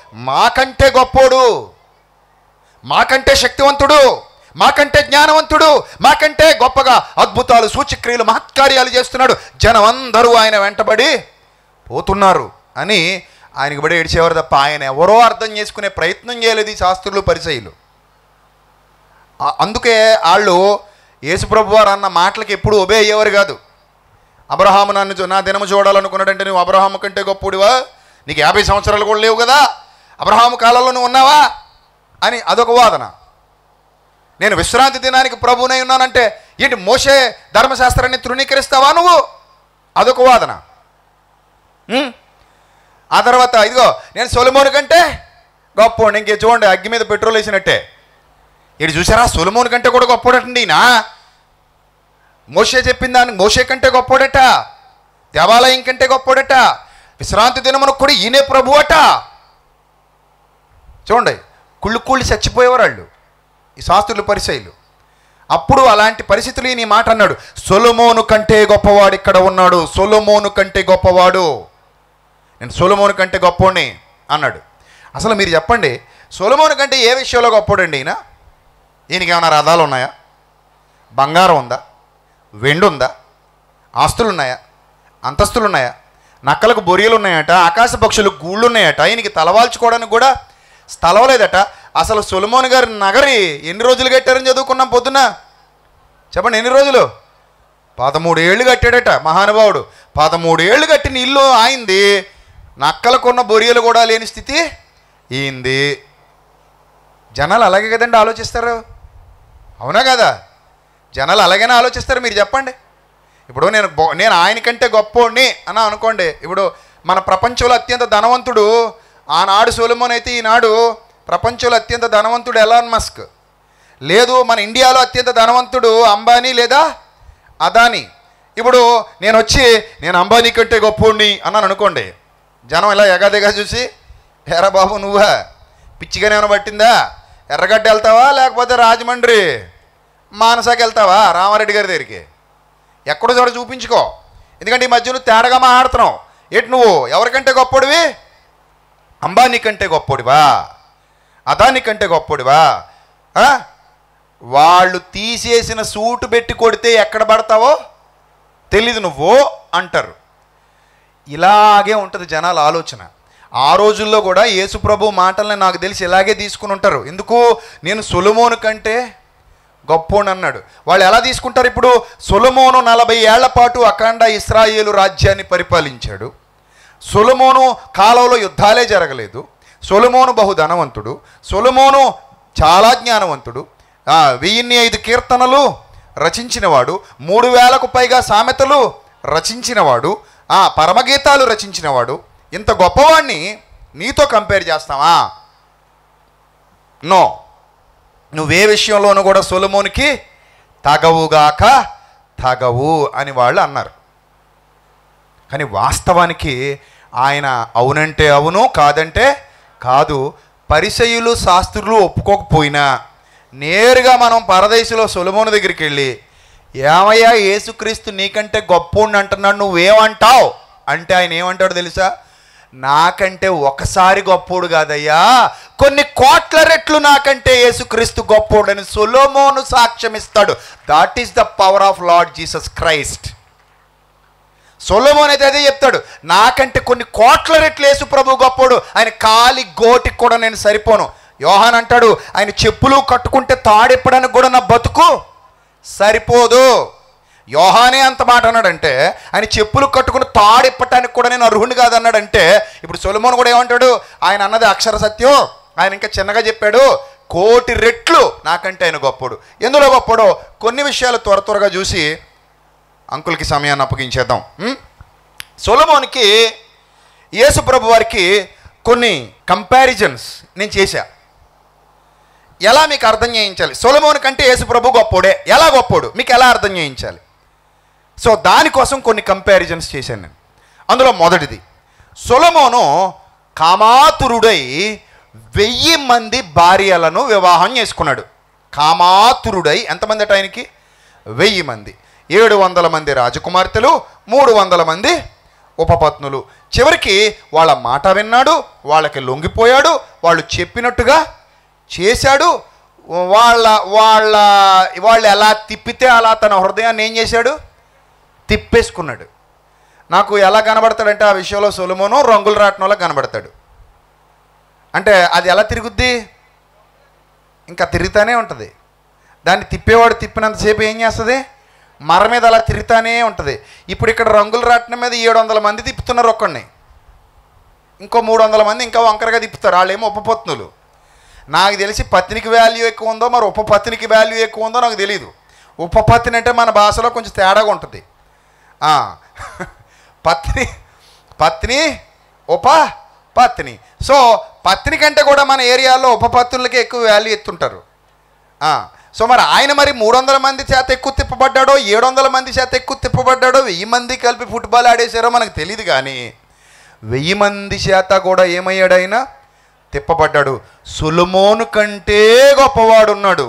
మాకంటే గొప్పోడు మాకంటే శక్తివంతుడు మాకంటే జ్ఞానవంతుడు మాకంటే గొప్పగా అద్భుతాలు సూచక్రియలు మహత్కార్యాలు చేస్తున్నాడు జనం అందరూ ఆయన వెంటబడి పోతున్నారు అని ఆయనకి బడి ఏడిచేవారు తప్ప ఆయన ఎవరో అర్థం చేసుకునే ప్రయత్నం చేయలేదు ఈ శాస్త్రులు పరిచయులు ఆ- అందుకే వాళ్ళు యేసుప్రభు వారు అన్న మాటలకి ఎప్పుడు ఒబే అయ్యేవారు కాదు అబ్రహాము నన్ను చూ- నా దినము చూడాలనుకున్నాడంటే నువ్వు అబ్రహాము కంటే గొప్పడివా నీకు యాభై సంవత్సరాలు కూడా లేవు కదా అబ్రహాము కాలంలో నువ్వు ఉన్నావా అని అదొక వాదన నేను విశ్రాంతి దినానికి ప్రభునై ఉన్నానంటే ఏంటి మోసే ధర్మశాస్త్రాన్ని తృణీకరిస్తావా నువ్వు అదొక వాదన ఉమ్. ఆ తర్వాత ఇదిగో నేను సొలమోను కంటే గొప్పోండి ఇంకే చూడండి అగ్గి మీద పెట్రోల్ వేసినట్టే ఇటు చూసారా సొలమోను కంటే కూడా గొప్పోడటండి ఈయన మోషే చెప్పిన దానికి మోషే కంటే గొప్పోడట దేవాలయం కంటే గొప్పోడట విశ్రాంతి దినమును కూడా ఈయనే ప్రభు అట చూడండి కుళ్ళు కుళ్ళి చచ్చిపోయేవారు వాళ్ళు ఈ శాస్త్రులు పరిచయులు అప్పుడు అలాంటి పరిస్థితులు ఈయన ఈ మాట అన్నాడు సొలమోను కంటే గొప్పవాడు ఇక్కడ ఉన్నాడు సొలమోను కంటే గొప్పవాడు నేను సొలమోను కంటే గొప్పోడిని అన్నాడు అసలు మీరు చెప్పండి సొలమోను కంటే ఏ విషయంలో గొప్పోడండి ఈయన ఈయనకి ఏమైనా రథాలు ఉన్నాయా బంగారం ఉందా వెండి ఉందా ఆస్తులు ఉన్నాయా అంతస్తులు ఉన్నాయా నక్కలకు బొరియలు ఉన్నాయట ఆకాశ పక్షులు గూళ్ళు ఉన్నాయట ఈయనకి తలవాల్చుకోవడానికి కూడా స్థలం లేదట అసలు సొలమోన్ గారి నగరి ఎన్ని రోజులు కట్టారని చదువుకున్నాం పొద్దున్న చెప్పండి ఎన్ని రోజులు పదమూడు ఏళ్ళు కట్టాడట మహానుభావుడు పదమూడు ఏళ్ళు కట్టిన ఇల్లు ఆయింది నక్కలకున్న బొరియలు కూడా లేని స్థితి ఈంది జనాలు అలాగే కదండి ఆలోచిస్తారు అవునా కదా జనాలు అలాగైనా ఆలోచిస్తారు మీరు చెప్పండి ఇప్పుడు నేను బో- నేను ఆయనకంటే గొప్పోడిని అని అనుకోండి ఇప్పుడు మన ప్రపంచంలో అత్యంత ధనవంతుడు ఆనాడు సోలమోన్ అయితే ఈనాడు ప్రపంచంలో అత్యంత ధనవంతుడు ఎలాన్ మస్క్ లేదు మన ఇండియాలో అత్యంత ధనవంతుడు అంబానీ లేదా అదానీ ఇప్పుడు నేను వచ్చి నేను అంబానీ కంటే గొప్పోడిని అన్నాను అనుకోండి జనం ఇలా ఎగాదిగా చూసి ఎరా బాబు నువ్వా పిచ్చిగానే ఏమైనా పట్టిందా ఎర్రగడ్డ వెళ్తావా లేకపోతే రాజమండ్రి మానసాకి వెళ్తావా రామారెడ్డి గారి దగ్గరికి ఎక్కడో చోట చూపించుకో ఎందుకంటే ఈ మధ్య నువ్వు తేడాగా మాట్లాడుతున్నావు ఏంటి నువ్వు ఎవరికంటే గొప్పడివి అంబానీ కంటే గొప్పడివా అదాని కంటే గొప్పడివా ఆ? వాళ్ళు తీసేసిన సూటు పెట్టి కొడితే ఎక్కడ పడతావో తెలీదు నువ్వు అంటారు ఇలాగే ఉంటుంది జనాల ఆలోచన ఆ రోజుల్లో కూడా యేసుప్రభు మాటల్ని నాకు తెలిసి ఇలాగే తీసుకుని ఉంటారు ఎందుకు నేను సొలమోను కంటే గొప్పోని అన్నాడు వాళ్ళు ఎలా తీసుకుంటారు ఇప్పుడు సొలమోను నలభై ఏళ్ల పాటు అఖండ ఇస్రాయేలు రాజ్యాన్ని పరిపాలించాడు సొలమోను కాలంలో యుద్ధాలే జరగలేదు సొలమోను బహు ధనవంతుడు సొలమోను చాలా జ్ఞానవంతుడు ఆ, వెయ్యిన్ని ఐదు కీర్తనలు రచించినవాడు మూడు వేలకు పైగా సామెతలు రచించినవాడు ఆ పరమగీతాలు రచించినవాడు ఇంత గొప్పవాడిని నీతో కంపేర్ చేస్తావా నో నువ్వే విషయంలోనూ కూడా సొలమోనికి తగవుగాక తగవు అని వాళ్ళు అన్నారు కానీ వాస్తవానికి ఆయన అవునంటే అవును కాదంటే కాదు పరిసయులు శాస్త్రులు ఒప్పుకోకపోయినా నేరుగా మనం పరదేశంలో సొలమోను దగ్గరికి వెళ్ళి ఏమయ్యా యేసుక్రీస్తు నీకంటే గొప్పోడిని అంటున్నాడు నువ్వేమంటావు అంటే ఆయన ఏమంటాడు తెలుసా నాకంటే ఒకసారి గొప్పోడు కాదయ్యా కొన్ని కోట్ల రెట్లు నాకంటే యేసుక్రీస్తు గొప్పోడని సొలోమోను సాక్ష్యం ఇస్తాడు that is the power of Lord Jesus Christ Solomon అయితే అదే చెప్తాడు నాకంటే కొన్ని కోట్ల రెట్లు యేసు ప్రభు గొప్పోడు ఆయన కాలి గోటికి కూడా నేను సరిపోను యోహాన్ అంటాడు ఆయన చెప్పులు కట్టుకుంటే తాడెప్పడానికి కూడా నా బతుకు సరిపోదు యోహానే అంత మాట అన్నాడంటే ఆయన చెప్పులు కట్టుకుని తాడిప్పటానికి కూడా నేను అర్హుని కాదన్నాడంటే ఇప్పుడు సొలమోన్ కూడా ఏమంటాడు ఆయన అన్నది అక్షర సత్యం ఆయన ఇంకా చిన్నగా చెప్పాడు కోటి రెట్లు నాకంటే ఆయన గొప్పడు ఎందులో గొప్పడో కొన్ని విషయాలు త్వర త్వరగా చూసి అంకుల్కి సమయాన్ని అప్పగించేద్దాం ఉం? సొలమోన్కి యేసు ప్రభు వారికి కొన్ని కంపారిజన్స్ నేను చేశా ఎలా మీకు అర్థం చేయించాలి సొలమోన్ కంటే యేసు ప్రభు గొప్పోడే ఎలా గొప్పోడు మీకు ఎలా అర్థం చేయించాలి సో దానికోసం కొన్ని కంపారిజన్స్ చేశాను నేను అందులో మొదటిది సొలమోను కామాతురుడై వెయ్యి మంది భార్యలను వివాహం చేసుకున్నాడు కామాతురుడై ఎంతమంది అట ఆయనకి వెయ్యి మంది ఏడు వందల మంది రాజకుమార్తెలు మూడు వందల మంది ఉపపత్నులు చివరికి వాళ్ళ మాట విన్నాడు వాళ్ళకి లొంగిపోయాడు వాళ్ళు చెప్పినట్టుగా చేశాడు వాళ్ళ వాళ్ళ వాళ్ళు ఎలా తిప్పితే అలా తన హృదయాన్ని ఏం చేశాడు తిప్పేసుకున్నాడు నాకు ఎలా కనబడతాడంటే ఆ విషయంలో సొలమోను రంగుల రాట్నంలో కనబడతాడు అంటే అది ఎలా తిరుగుద్ది ఇంకా తిరుగుతానే ఉంటుంది దాన్ని తిప్పేవాడు తిప్పినంతసేపు ఏం చేస్తుంది మర మీద అలా తిరుగుతానే ఉంటుంది ఇప్పుడు ఇక్కడ రంగుల రాట్నం మీద ఏడు వందల మంది తిప్పుతున్నారు ఒక్కడిని ఇంకో మూడు వందల మంది ఇంకా వంకరగా తిప్పుతారు వాళ్ళేమో ఉపపత్నులు నాకు తెలిసి పత్నికి వాల్యూ ఎక్కువ ఉందో మరి ఉపపత్నికి వాల్యూ ఎక్కువ ఉందో నాకు తెలియదు ఉపపత్ని అంటే మన భాషలో కొంచెం తేడాగా ఉంటుంది ఆ, పత్ని పత్ని ఉప పత్ని సో పత్ని కంటే కూడా మన ఏరియాలో ఉపపత్నులకి ఎక్కువ వాల్యూ ఎత్తుంటారు ఆ, సో మరి ఆయన మరి మూడు వందల మంది చేత ఎక్కువ తిప్పబడ్డాడో ఏడు వందల మంది చేత ఎక్కువ తిప్పబడ్డాడో వెయ్యి మంది కలిపి ఫుట్బాల్ ఆడేశారో మనకు తెలియదు కానీ వెయ్యి మంది చేత కూడా ఏమయ్యాడు ఆయన తిప్పబడ్డాడు సులమోను కంటే గొప్పవాడున్నాడు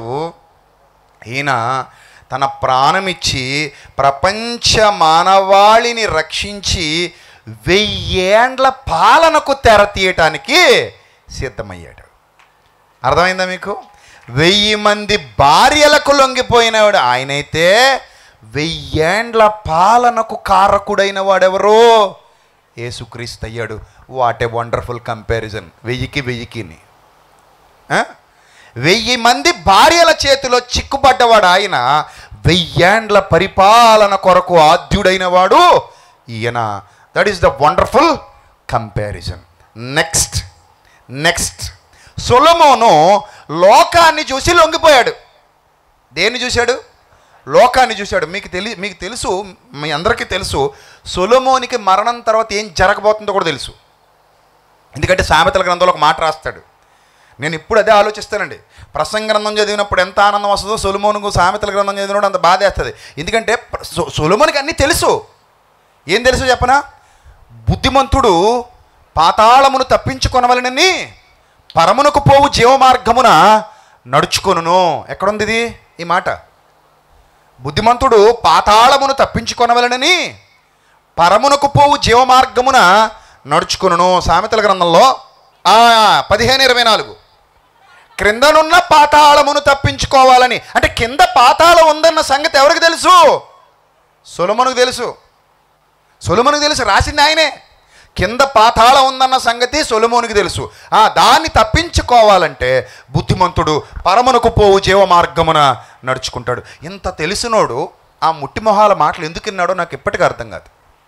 ఈయన తన ప్రాణమిచ్చి ప్రపంచ మానవాళిని రక్షించి వెయ్యేండ్ల పాలనకు తెర తీయటానికి సిద్ధమయ్యాడు అర్థమైందా మీకు వెయ్యి మంది భార్యలకు లొంగిపోయినవాడు ఆయనైతే వెయ్యేండ్ల పాలనకు కారకుడైన వాడెవరో యేసుక్రీస్తు అయ్యాడు వాట్ ఏ వండర్ఫుల్ కంపారిజన్ వెయ్యికి వెయ్యికిని ఆ? వెయ్యి మంది భార్యల చేతిలో చిక్కుపడ్డవాడు ఆయన వెయ్యేండ్ల పరిపాలన కొరకు ఆద్యుడైన వాడు ఈయన that is the wonderful comparison next next Solomon లోకాన్ని చూసి లొంగిపోయాడు దేన్ని చూశాడు లోకాన్ని చూశాడు మీకు తెలి మీకు తెలుసు మీ అందరికీ తెలుసు సొలమోనికి మరణం తర్వాత ఏం జరగబోతుందో కూడా తెలుసు ఎందుకంటే సామెతల గ్రంథంలో ఒక మాట రాస్తాడు నేను ఇప్పుడు అదే ఆలోచిస్తానండి ప్రసంగ గ్రంథం చదివినప్పుడు ఎంత ఆనందం వస్తుందో సొలుమోనుకు సామెతల గ్రంథం చదివినప్పుడు అంత బాధ వేస్తుంది ఎందుకంటే ప్ర- సొ- సొలొమోనుకి అన్నీ తెలుసు ఏం తెలుసు చెప్పనా బుద్ధిమంతుడు పాతాళమును తప్పించుకొనవలనని పరమునకు పోవు జీవమార్గమున నడుచుకొనును ఎక్కడుంది ఇది ఈ మాట బుద్ధిమంతుడు పాతాళమును తప్పించుకొనవలనని పరమునకు పోవు జీవమార్గమున నడుచుకును సామెతల గ్రంథంలో ఆ, పదిహేను ఇరవై నాలుగు క్రిందనున్న పాతాళమును తప్పించుకోవాలని అంటే కింద పాతాళం ఉందన్న సంగతి ఎవరికి తెలుసు సొలమునకు తెలుసు సొలమునికి తెలుసు రాసింది ఆయనే కింద పాతాళం ఉందన్న సంగతి సొలమోనికి తెలుసు ఆ దాన్ని తప్పించుకోవాలంటే బుద్ధిమంతుడు పరమునకు పోవు జీవ మార్గమున నడుచుకుంటాడు ఇంత తెలిసినోడు ఆ ముట్టి మొహాల మాటలు ఎందుకు విన్నాడో నాకు ఇప్పటికీ అర్థం కాదు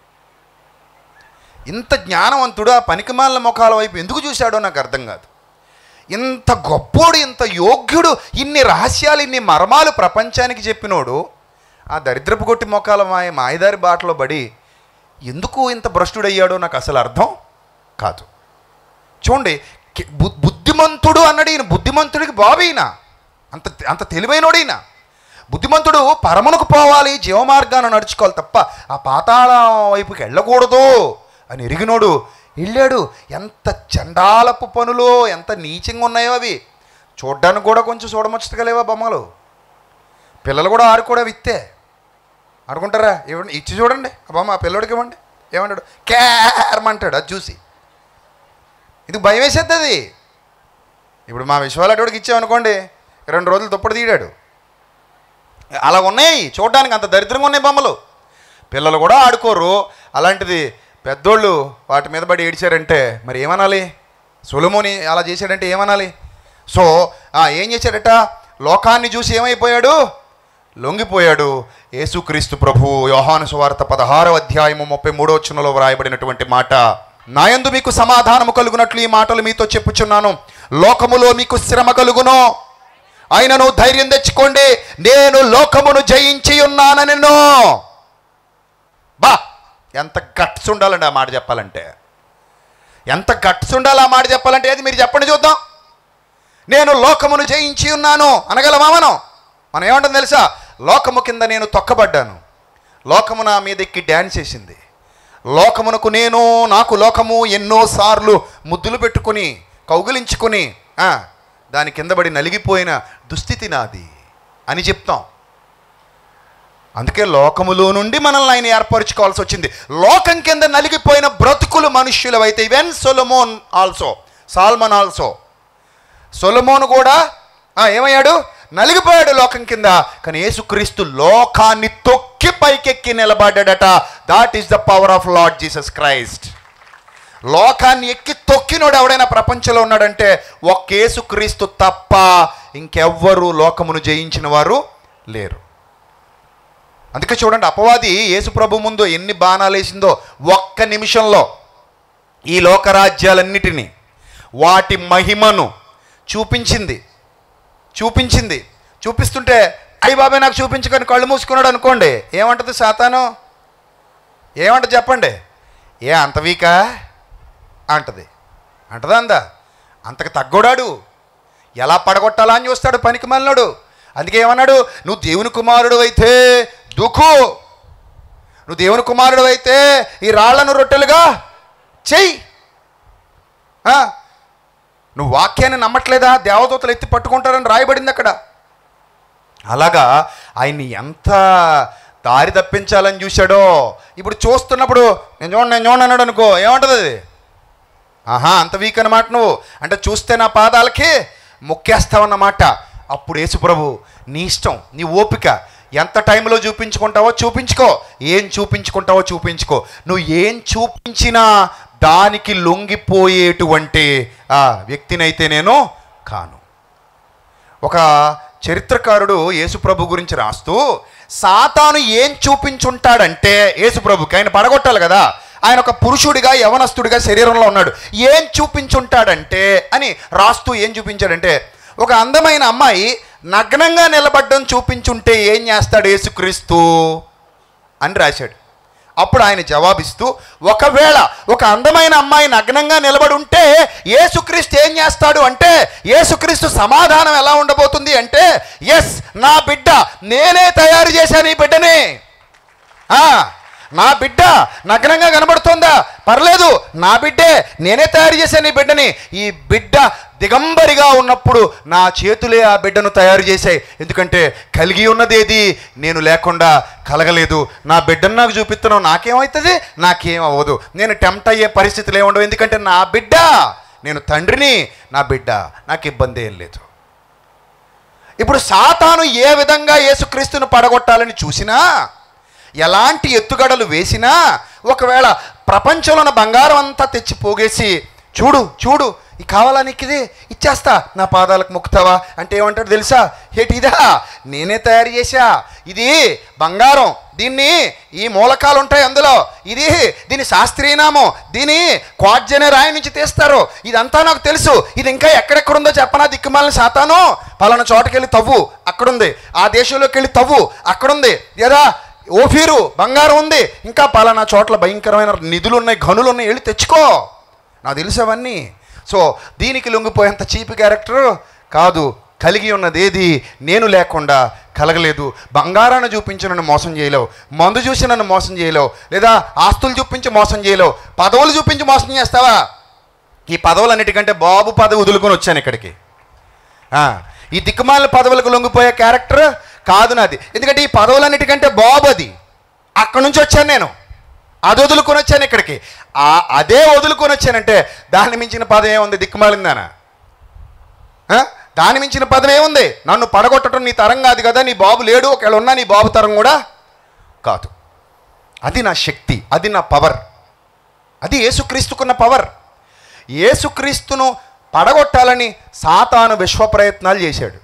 ఇంత జ్ఞానవంతుడు ఆ పనికిమాల ముఖాల వైపు ఎందుకు చూశాడో నాకు అర్థం కాదు ఇంత గొప్పోడు ఇంత యోగ్యుడు ఇన్ని రహస్యాలు ఇన్ని మర్మాలు ప్రపంచానికి చెప్పినోడు ఆ దరిద్రపు కొట్టి మొఖాల మాయ మాయదారి బాటలో పడి ఎందుకు ఇంత భ్రష్టుడయ్యాడో నాకు అసలు అర్థం కాదు చూడండి కి- బు- బుద్ధిమంతుడు అన్నాడు ఈయన బుద్ధిమంతుడికి బాబు ఈయన అంత అంత తెలివైనోడు ఈయన బుద్ధిమంతుడు పరమునకు పోవాలి జీవమార్గాన్ని నడుచుకోవాలి తప్ప ఆ పాతాళం వైపుకి వెళ్ళకూడదు అని ఎరిగినోడు వెళ్ళాడు ఎంత చండాలపు పనులు ఎంత నీచంగా ఉన్నాయో అవి చూడ్డానికి కూడా కొంచెం చూడముచ్చటగా లేవా బొమ్మలు పిల్లలు కూడా ఆరు కూడా విత్తే ఆడుకుంటారా ఇవ్వండి ఇచ్చి చూడండి ఆ బొమ్మ ఆ పిల్లోడికి ఇవ్వండి ఏమంటాడు క్యారమంటాడు అది చూసి ఇది భయం వేసేది అది ఇప్పుడు మా విశ్వాలటోడికి ఇచ్చామనుకోండి రెండు రోజులు దుప్పటి తీయడాడు అలా ఉన్నాయి చూడడానికి అంత దరిద్రంగా ఉన్నాయి బొమ్మలు పిల్లలు కూడా ఆడుకోరు అలాంటిది పెద్దోళ్ళు వాటి మీద పడి ఏడిచారంటే మరి ఏమనాలి సొలమోని అలా చేశాడంటే ఏమనాలి సో ఆ, ఏం చేశాడట లోకాన్ని చూసి ఏమైపోయాడు లొంగిపోయాడు యేసుక్రీస్తు ప్రభు యోహాను సువార్త పదహారవ అధ్యాయము ముప్పై మూడో వచనంలో వ్రాయబడినటువంటి మాట నాయందు మీకు సమాధానము కలుగునట్లు ఈ మాటలు మీతో చెప్పుచున్నాను లోకములో మీకు శ్రమ కలుగును ఆయనను ధైర్యం తెచ్చుకోండి నేను లోకమును జయించి ఉన్నానను బా ఎంత గట్స్ ఉండాలండి ఆ మాట చెప్పాలంటే ఎంత గట్స్ ఉండాలి ఆ మాట చెప్పాలంటే ఏది మీరు చెప్పండి చూద్దాం నేను లోకమును జయించి ఉన్నాను అనగలమా మనం మనం ఏమంటుంది తెలుసా లోకము కింద నేను తొక్కబడ్డాను లోకము నా మీద ఎక్కి డ్యాన్స్ చేసింది లోకమునకు నేను నాకు లోకము ఎన్నోసార్లు ముద్దులు పెట్టుకుని కౌగిలించుకుని ఆ, దాని కింద పడి నలిగిపోయిన దుస్థితి నాది అని చెప్తాం అందుకే లోకములో నుండి మనల్ని ఆయన ఏర్పరచుకోవాల్సి వచ్చింది లోకం కింద నలిగిపోయిన బ్రతుకులు మనుష్యులు అయితే even Solomon also Solomon also Solomon కూడా ఆ, ఏమయ్యాడు నలిగిపోయాడు లోకం కింద కానీ యేసుక్రీస్తు లోకాన్ని తొక్కి పైకెక్కి నిలబడ్డాడట that is the power of Lord Jesus Christ లోకాన్ని ఎక్కి తొక్కినోడు ఎవడైనా ప్రపంచంలో ఉన్నాడంటే ఒక్క యేసుక్రీస్తు తప్ప ఇంకెవ్వరు లోకమును జయించిన వారు లేరు అందుకే చూడండి అపవాది యేసు ప్రభు ముందు ఎన్ని బాణాలు వేసిందో ఒక్క నిమిషంలో ఈ లోకరాజ్యాలన్నిటినీ వాటి మహిమను చూపించింది చూపించింది చూపిస్తుంటే అయ్యి బాబాయ్ నాకు చూపించుకొని కళ్ళు మూసుకున్నాడు అనుకోండి ఏమంటది సాతాను ఏమంటది చెప్పండి ఏ అంత వీకా అంటది అంటదా అందా అంతకు తగ్గోడాడు ఎలా పడగొట్టాలా అని చూస్తాడు పనికి మళ్ళాడు అందుకే ఏమన్నాడు నువ్వు దేవుని కుమారుడు అయితే దుఃఖు నువ్వు దేవుని కుమారుడు అయితే ఈ రాళ్లను రొట్టెలుగా చెయ్యి ఆ, నువ్వు వాక్యాన్ని నమ్మట్లేదా దేవదూతలు ఎత్తి పట్టుకుంటారని రాయబడింది అక్కడ అలాగా ఆయన్ని ఎంత దారి తప్పించాలని చూశాడో ఇప్పుడు చూస్తున్నప్పుడు నేను చూడండి నేను చూడండి అన్నాడు అనుకో ఏమంటుంది అది ఆహా అంత వీక్ అన్నమాట నువ్వు అంటే చూస్తే నా పాదాలకి మొక్కేస్తావన్నమాట అప్పుడు యేసుప్రభు నీ ఇష్టం నీ ఓపిక ఎంత టైంలో చూపించుకుంటావో చూపించుకో ఏం చూపించుకుంటావో చూపించుకో నువ్వు ఏం చూపించినా దానికి లొంగిపోయేటువంటి ఆ వ్యక్తినైతే నేను కాను ఒక చరిత్రకారుడు యేసుప్రభు గురించి రాస్తూ సాతాను ఏం చూపించుంటాడంటే యేసుప్రభుకి ఆయన పడగొట్టాలి కదా ఆయన ఒక పురుషుడిగా యవనస్తుడిగా శరీరంలో ఉన్నాడు ఏం చూపించుంటాడంటే అని రాస్తూ ఏం చూపించాడంటే ఒక అందమైన అమ్మాయి నగ్నంగా నిలబడ్డం చూపించుంటే ఏం చేస్తాడు యేసుక్రీస్తు అని రాశాడు అప్పుడు ఆయన జవాబిస్తూ ఒకవేళ ఒక అందమైన అమ్మాయి నగ్నంగా నిలబడి ఉంటే యేసుక్రీస్తు ఏం చేస్తాడు అంటే యేసుక్రీస్తు సమాధానం ఎలా ఉండబోతుంది అంటే ఎస్ నా బిడ్డ నేనే తయారు చేశాను ఈ బిడ్డని ఆ, నా బిడ్డ నగ్నంగా కనబడుతోందా పర్లేదు నా బిడ్డే నేనే తయారు చేశాను ఈ బిడ్డని ఈ బిడ్డ దిగంబరిగా ఉన్నప్పుడు నా చేతులే ఆ బిడ్డను తయారు చేశాయి ఎందుకంటే కలిగి ఉన్నదేది నేను లేకుండా కలగలేదు నా బిడ్డను నాకు చూపిస్తున్నావు నాకేమవుతుంది నాకేం అవ్వదు నేను టెంప్ట్ అయ్యే పరిస్థితులు ఏముండవు ఎందుకంటే నా బిడ్డ నేను తండ్రిని నా బిడ్డ నాకు ఇబ్బంది ఏం లేదు ఇప్పుడు సాతాను ఏ విధంగా యేసుక్రీస్తును పడగొట్టాలని చూసినా ఎలాంటి ఎత్తుగడలు వేసినా ఒకవేళ ప్రపంచంలో ఉన్న బంగారం అంతా తెచ్చి పోగేసి చూడు చూడు ఈ కావాలా నీకు ఇది ఇచ్చేస్తా నా పాదాలకు మొక్కుతావా అంటే ఏమంటాడు తెలుసా ఏటి ఇదా నేనే తయారు చేశా ఇది బంగారం దీన్ని ఈ మూలకాలు ఉంటాయి అందులో ఇది దీని శాస్త్రీయ నామం దీని క్వాడ్జ్ అనే రాయి నుంచి తీస్తారు ఇదంతా నాకు తెలుసు ఇది ఇంకా ఎక్కడెక్కడుందో చెప్పనా దిక్కుమాలిన శాతాను పలానా చోటకెళ్ళి తవ్వు అక్కడుంది ఆ దేశంలోకి వెళ్ళి తవ్వు అక్కడుంది లేదా ఓఫీరు బంగారం ఉంది ఇంకా పలానా చోట్ల భయంకరమైన నిధులు ఉన్నాయి గనులు ఉన్నాయి వెళ్ళి తెచ్చుకో నాకు తెలుసు అవన్నీ సో దీనికి లొంగిపోయేంత చీప్ క్యారెక్టర్ కాదు కలిగి ఉన్నది ఏది నేను లేకుండా కలగలేదు బంగారాన్ని చూపించి నన్ను మోసం చేయలేవు మందు చూసి నన్ను మోసం చేయలేవు లేదా ఆస్తులు చూపించి మోసం చేయలేవు పదవులు చూపించి మోసం చేస్తావా ఈ పదవులన్నిటికంటే బాబు పదవి వదులుకొని వచ్చాను ఇక్కడికి ఆ, ఈ దిక్కుమాల పదవులకు లొంగిపోయే క్యారెక్టర్ కాదు నాది ఎందుకంటే ఈ పదవులన్నిటికంటే బాబు అది అక్కడి నుంచి వచ్చాను నేను అది వదులుకొని వచ్చాను ఇక్కడికి ఆ అదే వదులుకొని వచ్చానంటే దాన్ని మించిన పదం ఏముంది దిక్కుమాలిందానా ఆ? దాని మించిన పదం ఏముంది నన్ను పడగొట్టడం నీ తరం కాదు కదా నీ బాబు లేడు ఒకవేళ ఉన్నా నీ బాబు తరం కూడా కాదు అది నా శక్తి అది నా పవర్ అది యేసుక్రీస్తుకున్న పవర్ యేసుక్రీస్తును పడగొట్టాలని సాతాను విశ్వ ప్రయత్నాలు చేశాడు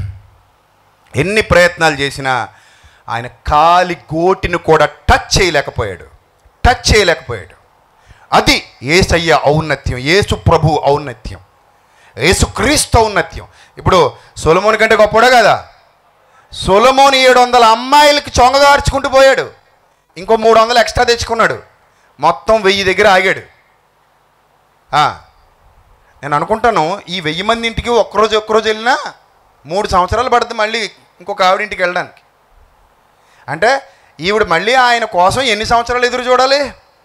ఎన్ని ప్రయత్నాలు చేసినా ఆయన కాలి గోటిని కూడా టచ్ చేయలేకపోయాడు టచ్ చేయలేకపోయాడు అది ఏసయ్య ఔన్నత్యం యేసు ప్రభు ఔన్నత్యం యేసుక్రీస్తు ఔన్నత్యం ఇప్పుడు సొలమోని కంటే గొప్పడా కదా సొలమోని ఏడు వందల అమ్మాయిలకి చొంగగార్చుకుంటూ పోయాడు ఇంకో మూడు వందలు ఎక్స్ట్రా తెచ్చుకున్నాడు మొత్తం వెయ్యి దగ్గర ఆగాడు ఆ, నేను అనుకుంటాను ఈ వెయ్యి మంది ఇంటికి ఒక్కరోజు ఒక్కరోజు వెళ్ళినా మూడు సంవత్సరాలు పడుతుంది మళ్ళీ ఇంకొక ఆవిడ ఇంటికి వెళ్ళడానికి అంటే ఈవిడ మళ్ళీ ఆయన కోసం ఎన్ని సంవత్సరాలు ఎదురు చూడాలి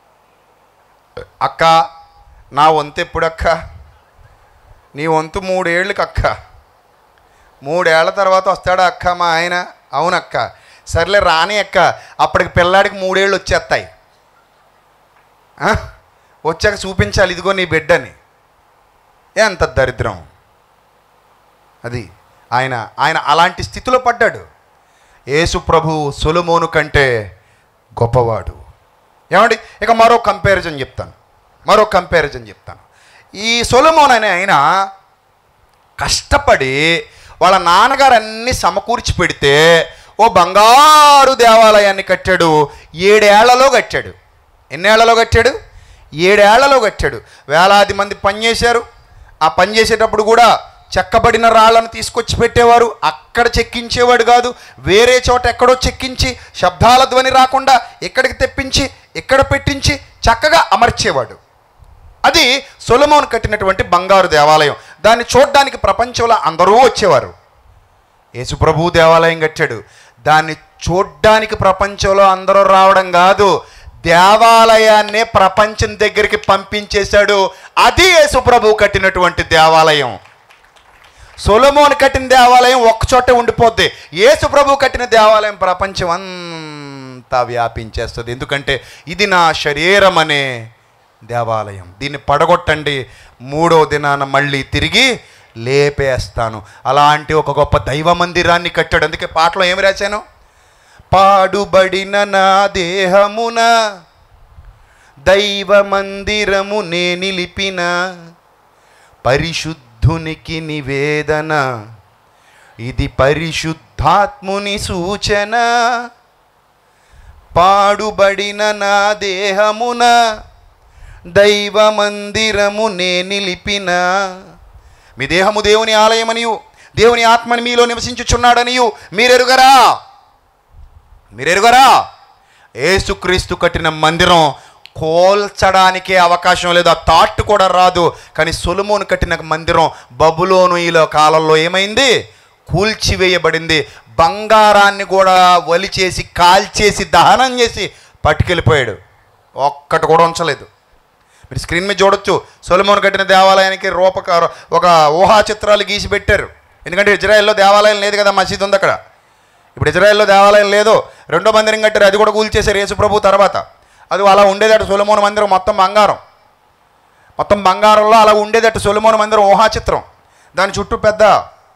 అక్క నా వంతు ఎప్పుడు అక్క నీ వంతు మూడేళ్ళకి అక్క మూడేళ్ల తర్వాత వస్తాడా అక్క మా ఆయన అవునక్క సర్లే రాని అక్క అప్పటికి పిల్లాడికి మూడేళ్ళు వచ్చేస్తాయి ఆ? వచ్చాక చూపించాలి ఇదిగో నీ బిడ్డని ఎంత దరిద్రం అది ఆయన ఆయన అలాంటి స్థితిలో పడ్డాడు యేసు ప్రభు సొలమోను కంటే గొప్పవాడు ఏమండి ఇక మరో కంపారిజన్ చెప్తాను మరో కంపారిజన్ చెప్తాను ఈ సొలమోన్ అనే ఆయన కష్టపడి వాళ్ళ నాన్నగారు అన్ని సమకూర్చి పెడితే ఓ బంగారు దేవాలయాన్ని కట్టాడు ఏడేళ్లలో కట్టాడు ఎన్నేళ్లలో కట్టాడు ఏడేళ్లలో కట్టాడు వేలాది మంది పనిచేశారు ఆ పని చేసేటప్పుడు కూడా చెక్కబడిన రాళ్లను తీసుకొచ్చి పెట్టేవారు అక్కడ చెక్కించేవాడు కాదు వేరే చోట ఎక్కడో చెక్కించి శబ్దాల ధ్వని రాకుండా ఇక్కడికి తెప్పించి ఇక్కడ పెట్టించి చక్కగా అమర్చేవాడు అది సొలమోన్ కట్టినటువంటి బంగారు దేవాలయం దాన్ని చూడడానికి ప్రపంచంలో అందరూ వచ్చేవారు యేసుప్రభు దేవాలయం కట్టాడు దాన్ని చూడ్డానికి ప్రపంచంలో అందరూ రావడం కాదు దేవాలయాన్నే ప్రపంచం దగ్గరికి పంపించేశాడు అది యేసుప్రభు కట్టినటువంటి దేవాలయం సొలమోన్ కట్టిన దేవాలయం ఒక్కచోటే ఉండిపోద్ది యేసు ప్రభు కట్టిన దేవాలయం ప్రపంచం అంతా వ్యాపించేస్తుంది ఎందుకంటే ఇది నా శరీరం అనే దేవాలయం దీన్ని పడగొట్టండి మూడో దినాన మళ్ళీ తిరిగి లేపేస్తాను అలాంటి ఒక గొప్ప దైవ మందిరాన్ని కట్టాడు అందుకే పాటలో ఏమి రాశాను పాడుబడిన నా దేహమున దైవ మందిరము నే నిలిపిన పరిశుద్ధునికి నివేదన ఇది పరిశుద్ధాత్ముని సూచన పాడుబడిన నా దేహమున దైవ మందిరము నే నిలిపిన మీ దేహము దేవుని ఆలయమనియు దేవుని ఆత్మని మీలో నివసించుచున్నాడనియు మీరెరుగరా మీరెరుగరా ఏసుక్రీస్తు కట్టిన మందిరం కోల్చడానికే అవకాశం లేదు ఆ థాట్ కూడా రాదు కానీ సొలుమోను కట్టిన మందిరం బబులోను ఈలో కాలంలో ఏమైంది కూల్చివేయబడింది బంగారాన్ని కూడా వలిచేసి కాల్చేసి దహనం చేసి పట్టుకెళ్ళిపోయాడు ఒక్కటి కూడా ఉంచలేదు మీరు స్క్రీన్ మీద చూడొచ్చు సొలమోన్ కట్టిన దేవాలయానికి రూపక ఒక ఊహా చిత్రాలు గీసి పెట్టారు ఎందుకంటే ఇజ్రాయెల్లో దేవాలయం లేదు కదా మసీద్ ఉంది అక్కడ ఇప్పుడు ఇజ్రాయెల్లో దేవాలయం లేదు రెండో మందిరం కట్టారు అది కూడా కూల్చేశారు యేసు ప్రభు తర్వాత అది అలా ఉండేదట సొలమోన్ మందిరం మొత్తం బంగారం మొత్తం బంగారంలో అలా ఉండేదట సొలమోన్ మందిరం ఊహా చిత్రం దాని చుట్టూ పెద్ద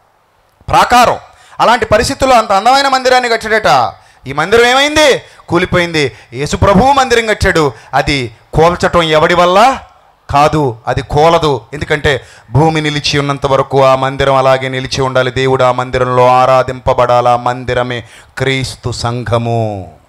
ప్రాకారం అలాంటి పరిస్థితుల్లో అంత అందమైన మందిరాన్ని కట్టాడట ఈ మందిరం ఏమైంది కూలిపోయింది యేసు ప్రభువు మందిరం కట్టాడు అది కోల్చటం ఎవడి వల్ల కాదు అది కోలదు ఎందుకంటే భూమి నిలిచి ఉన్నంత వరకు ఆ మందిరం అలాగే నిలిచి ఉండాలి దేవుడు ఆ మందిరంలో ఆరాధింపబడాలి ఆ మందిరమే క్రీస్తు సంఘము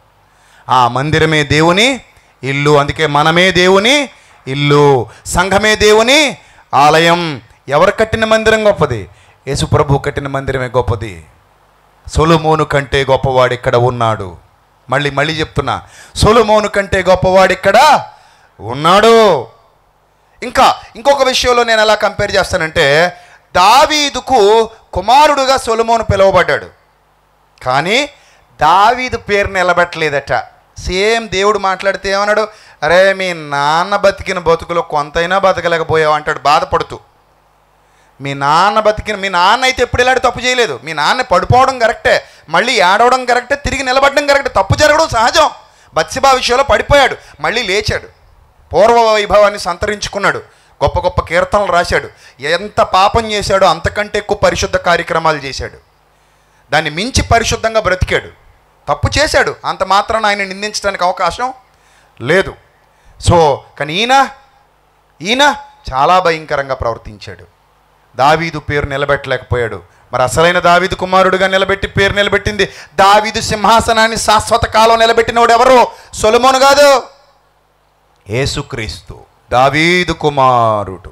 ఆ మందిరమే దేవుని ఇల్లు అందుకే మనమే దేవుని ఇల్లు సంఘమే దేవుని ఆలయం ఎవరు కట్టిన మందిరం గొప్పది యేసు ప్రభు కట్టిన మందిరమే గొప్పది సొలుమోను కంటే గొప్పవాడు ఇక్కడ ఉన్నాడు మళ్ళీ మళ్ళీ చెప్తున్నా సొలుమోను కంటే గొప్పవాడు ఇక్కడ ఉన్నాడు ఇంకా ఇంకొక విషయంలో నేను ఎలా కంపేర్ చేస్తానంటే దావీదుకు కుమారుడుగా సొలమోను పిలువబడ్డాడు కానీ దావీదు పేరు నిలబెట్టలేదట సేమ్ దేవుడు మాట్లాడితే ఏమన్నాడు అరే మీ నాన్న బతికిన బతుకులో కొంతైనా బతకలేకపోయావు అంటాడు బాధపడుతూ మీ నాన్న బతికిన మీ నాన్న అయితే ఎప్పుడు ఇలాంటి తప్పు చేయలేదు మీ నాన్న పడిపోవడం కరెక్టే మళ్ళీ ఏడవడం కరెక్టే తిరిగి నిలబడడం కరెక్టే తప్పు జరగడం సహజం బత్సిబా విషయంలో పడిపోయాడు మళ్ళీ లేచాడు పూర్వ వైభవాన్ని సంతరించుకున్నాడు గొప్ప గొప్ప కీర్తనలు రాశాడు ఎంత పాపం చేశాడో అంతకంటే ఎక్కువ పరిశుద్ధ కార్యక్రమాలు చేశాడు దాన్ని మించి పరిశుద్ధంగా బ్రతికాడు తప్పు చేశాడు అంత మాత్రాన ఆయన నిందించడానికి అవకాశం లేదు సో కానీ ఈయన ఈయన చాలా భయంకరంగా ప్రవర్తించాడు దావీదు పేరు నిలబెట్టలేకపోయాడు మరి అసలైన దావీదు కుమారుడుగా నిలబెట్టి పేరు నిలబెట్టింది దావీదు సింహాసనాన్ని శాశ్వత కాలం నిలబెట్టినవాడు ఎవరు సొలమోను కాదు యేసుక్రీస్తు దావీదు కుమారుడు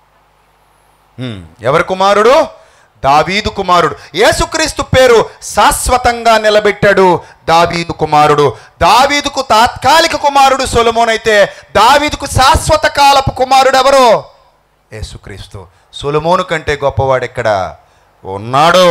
హ్మ్, ఎవరి కుమారుడు దావీదు కుమారుడు యేసుక్రీస్తు పేరు శాశ్వతంగా నిలబెట్టాడు దావీదు కుమారుడు దావీదుకు తాత్కాలిక కుమారుడు సొలమోన్ అయితే దావీదుకు శాశ్వత కాలపు కుమారుడు ఎవరు యేసుక్రీస్తు సొలమోను కంటే గొప్పవాడు ఎక్కడ ఉన్నాడు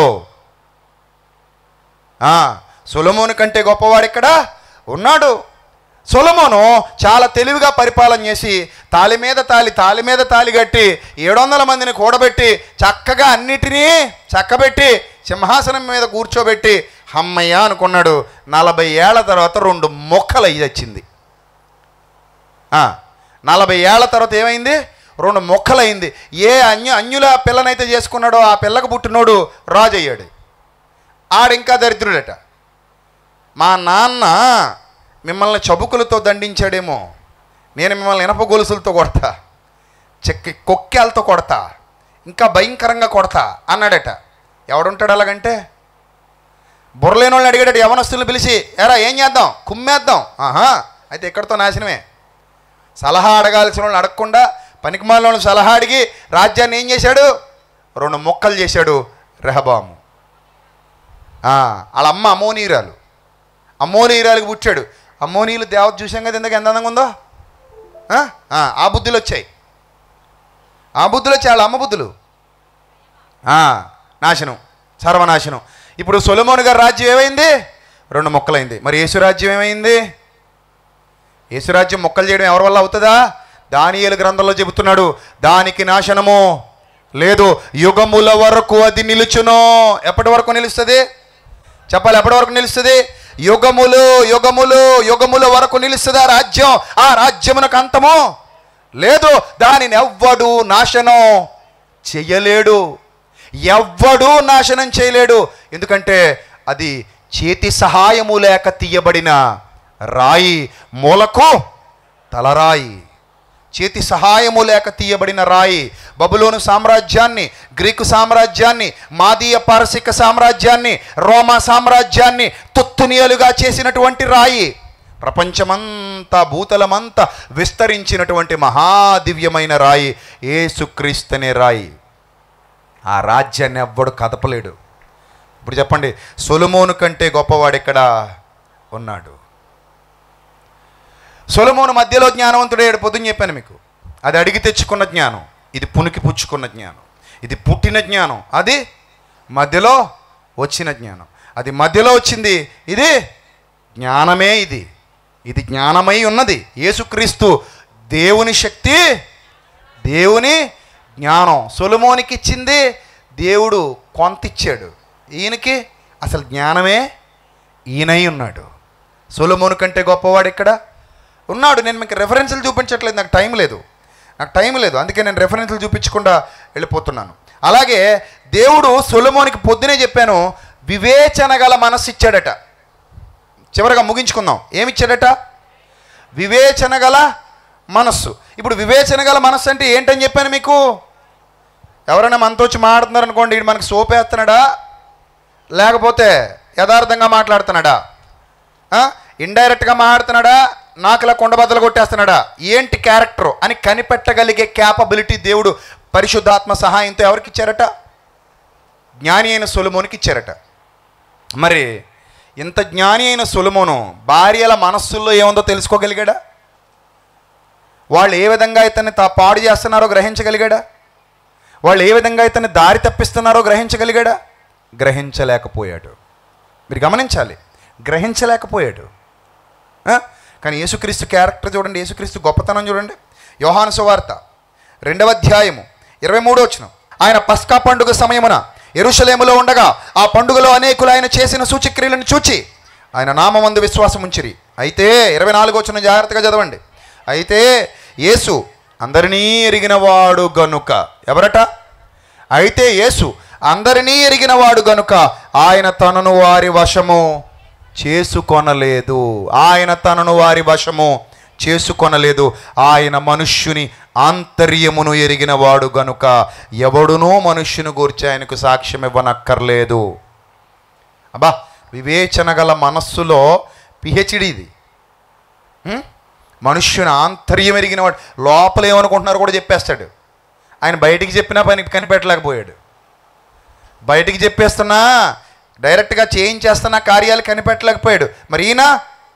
ఆ, సొలమోను కంటే గొప్పవాడు ఎక్కడ ఉన్నాడు సొలమోను చాలా తెలివిగా పరిపాలన చేసి తాలి మీద తాలి తాలి మీద తాలి కట్టి ఏడు వందల మందిని కూడబెట్టి చక్కగా అన్నిటినీ చక్కబెట్టి సింహాసనం మీద కూర్చోబెట్టి అమ్మయ్య అనుకున్నాడు నలభై ఏళ్ల తర్వాత రెండు మొక్కలు అయ్యి వచ్చింది ఆ, నలభై ఏళ్ల తర్వాత ఏమైంది రెండు మొక్కలైంది ఏ అన్య అన్యుల పిల్లనైతే చేసుకున్నాడో ఆ పిల్లకు పుట్టినోడు రాజు అయ్యాడు ఆడింకా దరిద్రుడట మా నాన్న మిమ్మల్ని చబుకులతో దండించాడేమో నేను మిమ్మల్ని ఇనప గొలుసులతో కొడతా చెక్కి కొక్కేలతో కొడతా ఇంకా భయంకరంగా కొడతా అన్నాడట ఎవడుంటాడు అలాగంటే బుర్రలేని వాళ్ళని అడిగాడట యవనస్తుల్ని పిలిచి ఎరా ఏం చేద్దాం కుమ్మేద్దాం ఆహా అయితే ఇక్కడితో నాశనమే సలహా అడగాల్సిన వాళ్ళని అడగకుండా పనికిమాల వాళ్ళని సలహా అడిగి రాజ్యాన్ని ఏం చేశాడు రెండు మొక్కలు చేశాడు రెహబాము ఆ, వాళ్ళ అమ్మ అమోనీరాలు అమ్మోనీరాలకు పుట్టాడు అమ్మోనీలు దేవత చూసాం కదా ఎందుకు ఎంత అందంగా ఉందో ఆ? ఆ, ఆ బుద్ధులు వచ్చాయి ఆ బుద్ధులు వచ్చాయి వాళ్ళ అమ్మ బుద్ధులు ఆ, నాశనం సర్వనాశనం ఇప్పుడు సొలమోను గారి రాజ్యం ఏమైంది రెండు మొక్కలైంది మరి యేసు రాజ్యం ఏమైంది యేసురాజ్యం మొక్కలు చేయడం ఎవరి వల్ల అవుతుందా దానియేలు గ్రంథంలో చెబుతున్నాడు దానికి నాశనము లేదు యుగముల వరకు అది నిలుచును ఎప్పటి వరకు నిలుస్తుంది చెప్పాలి ఎప్పటి వరకు నిలుస్తుంది యుగములు యుగములు యుగముల వరకు నిలుస్తుంది ఆ రాజ్యం ఆ రాజ్యమునకు అంతము లేదు దానిని ఎవ్వడు నాశనం చెయ్యలేడు ఎవ్వడూ నాశనం చేయలేడు ఎందుకంటే అది చేతి సహాయము లేక తీయబడిన రాయి మూలకు తలరాయి చేతి సహాయము లేక తీయబడిన రాయి బబులోను సామ్రాజ్యాన్ని గ్రీకు సామ్రాజ్యాన్ని మాదీయ పారసిక సామ్రాజ్యాన్ని రోమా సామ్రాజ్యాన్ని తుత్తునియలుగా చేసినటువంటి రాయి ప్రపంచమంతా భూతలమంతా విస్తరించినటువంటి మహాదివ్యమైన రాయి ఏసుక్రీస్తనే రాయి ఆ రాజ్యాన్ని ఎవ్వడు కదపలేడు ఇప్పుడు చెప్పండి సొలమోను కంటే గొప్పవాడు ఎక్కడ ఉన్నాడు సొలమోను మధ్యలో జ్ఞానవంతుడయ్యాడు పొద్దున్న చెప్పాను మీకు అది అడిగి తెచ్చుకున్న జ్ఞానం ఇది పునికి పుచ్చుకున్న జ్ఞానం ఇది పుట్టిన జ్ఞానం అది మధ్యలో వచ్చిన జ్ఞానం అది మధ్యలో వచ్చింది ఇది జ్ఞానమే ఇది ఇది జ్ఞానమై ఉన్నది యేసుక్రీస్తు దేవుని శక్తి దేవుని జ్ఞానం సొలమోనికి ఇచ్చింది దేవుడు కొంత ఇచ్చాడు ఈయనకి అసలు జ్ఞానమే ఈయనై ఉన్నాడు సొలమోను కంటే గొప్పవాడు ఇక్కడ ఉన్నాడు నేను మీకు రెఫరెన్స్లు చూపించట్లేదు నాకు టైం లేదు నాకు టైం లేదు అందుకే నేను రెఫరెన్స్లు చూపించకుండా వెళ్ళిపోతున్నాను అలాగే దేవుడు సొలమోనికి పొద్దునే చెప్పాను వివేచన గల మనస్సు ఇచ్చాడట చివరగా ముగించుకుందాం ఏమిచ్చాడట వివేచన గల మనస్సు ఇప్పుడు వివేచన గల మనస్సు అంటే ఏంటని చెప్పాను మీకు ఎవరైనా మనతో వచ్చి మాట్లాడుతున్నారు అనుకోండి వీడు మనకి సోపేస్తున్నాడా లేకపోతే యథార్థంగా మాట్లాడుతున్నాడా ఇండైరెక్ట్గా మాట్లాడుతున్నాడా నాకులా కొండబద్దలు కొట్టేస్తున్నాడా ఏంటి క్యారెక్టర్ అని కనిపెట్టగలిగే క్యాపబిలిటీ దేవుడు పరిశుద్ధాత్మ సహాయంతో ఎవరికి ఇచ్చారట జ్ఞాని అయిన సొలమోనికి ఇచ్చారట మరి ఇంత జ్ఞాని అయిన సొలమోను భార్యల మనస్సుల్లో ఏముందో తెలుసుకోగలిగాడా వాళ్ళు ఏ విధంగా ఇతన్ని తా పాడు చేస్తున్నారో గ్రహించగలిగాడా వాళ్ళు ఏ విధంగా ఇతన్ని దారి తప్పిస్తున్నారో గ్రహించగలిగాడా గ్రహించలేకపోయాడు మీరు గమనించాలి గ్రహించలేకపోయాడు ఆ? కానీ యేసుక్రీస్తు క్యారెక్టర్ చూడండి యేసుక్రీస్తు గొప్పతనం చూడండి యోహాను సువార్త రెండవ అధ్యాయము ఇరవై మూడో వచ్చిన ఆయన పస్కా పండుగ సమయమున ఎరుషలేములో ఉండగా ఆ పండుగలో అనేకులు ఆయన చేసిన సూచక్రియలను చూచి ఆయన నామందు విశ్వాసం ఉంచిరి అయితే ఇరవై నాలుగో వచ్చిన జాగ్రత్తగా చదవండి అయితే యేసు అందరినీ ఎరిగినవాడు గనుక ఎవరట అయితే యేసు అందరినీ ఎరిగినవాడు గనుక ఆయన తనను వారి వశము చేసుకొనలేదు ఆయన తనను వారి వశము చేసుకొనలేదు ఆయన మనుష్యుని ఆంతర్యమును ఎరిగినవాడు గనుక ఎవడునూ మనుష్యుని గూర్చి ఆయనకు సాక్ష్యం ఇవ్వనక్కర్లేదు అబ్బా వివేచన గల మనస్సులో పిహెచ్డి ఇది ఉం? మనుష్యుని ఆంతర్యం ఎరిగినవాడు లోపల ఏమనుకుంటున్నారో కూడా చెప్పేస్తాడు ఆయన బయటికి చెప్పినా పని కనిపెట్టలేకపోయాడు బయటికి చెప్పేస్తున్నా డైరెక్ట్గా చేయించేస్తున్న కార్యాలు కనిపెట్టలేకపోయాడు మరి ఈయన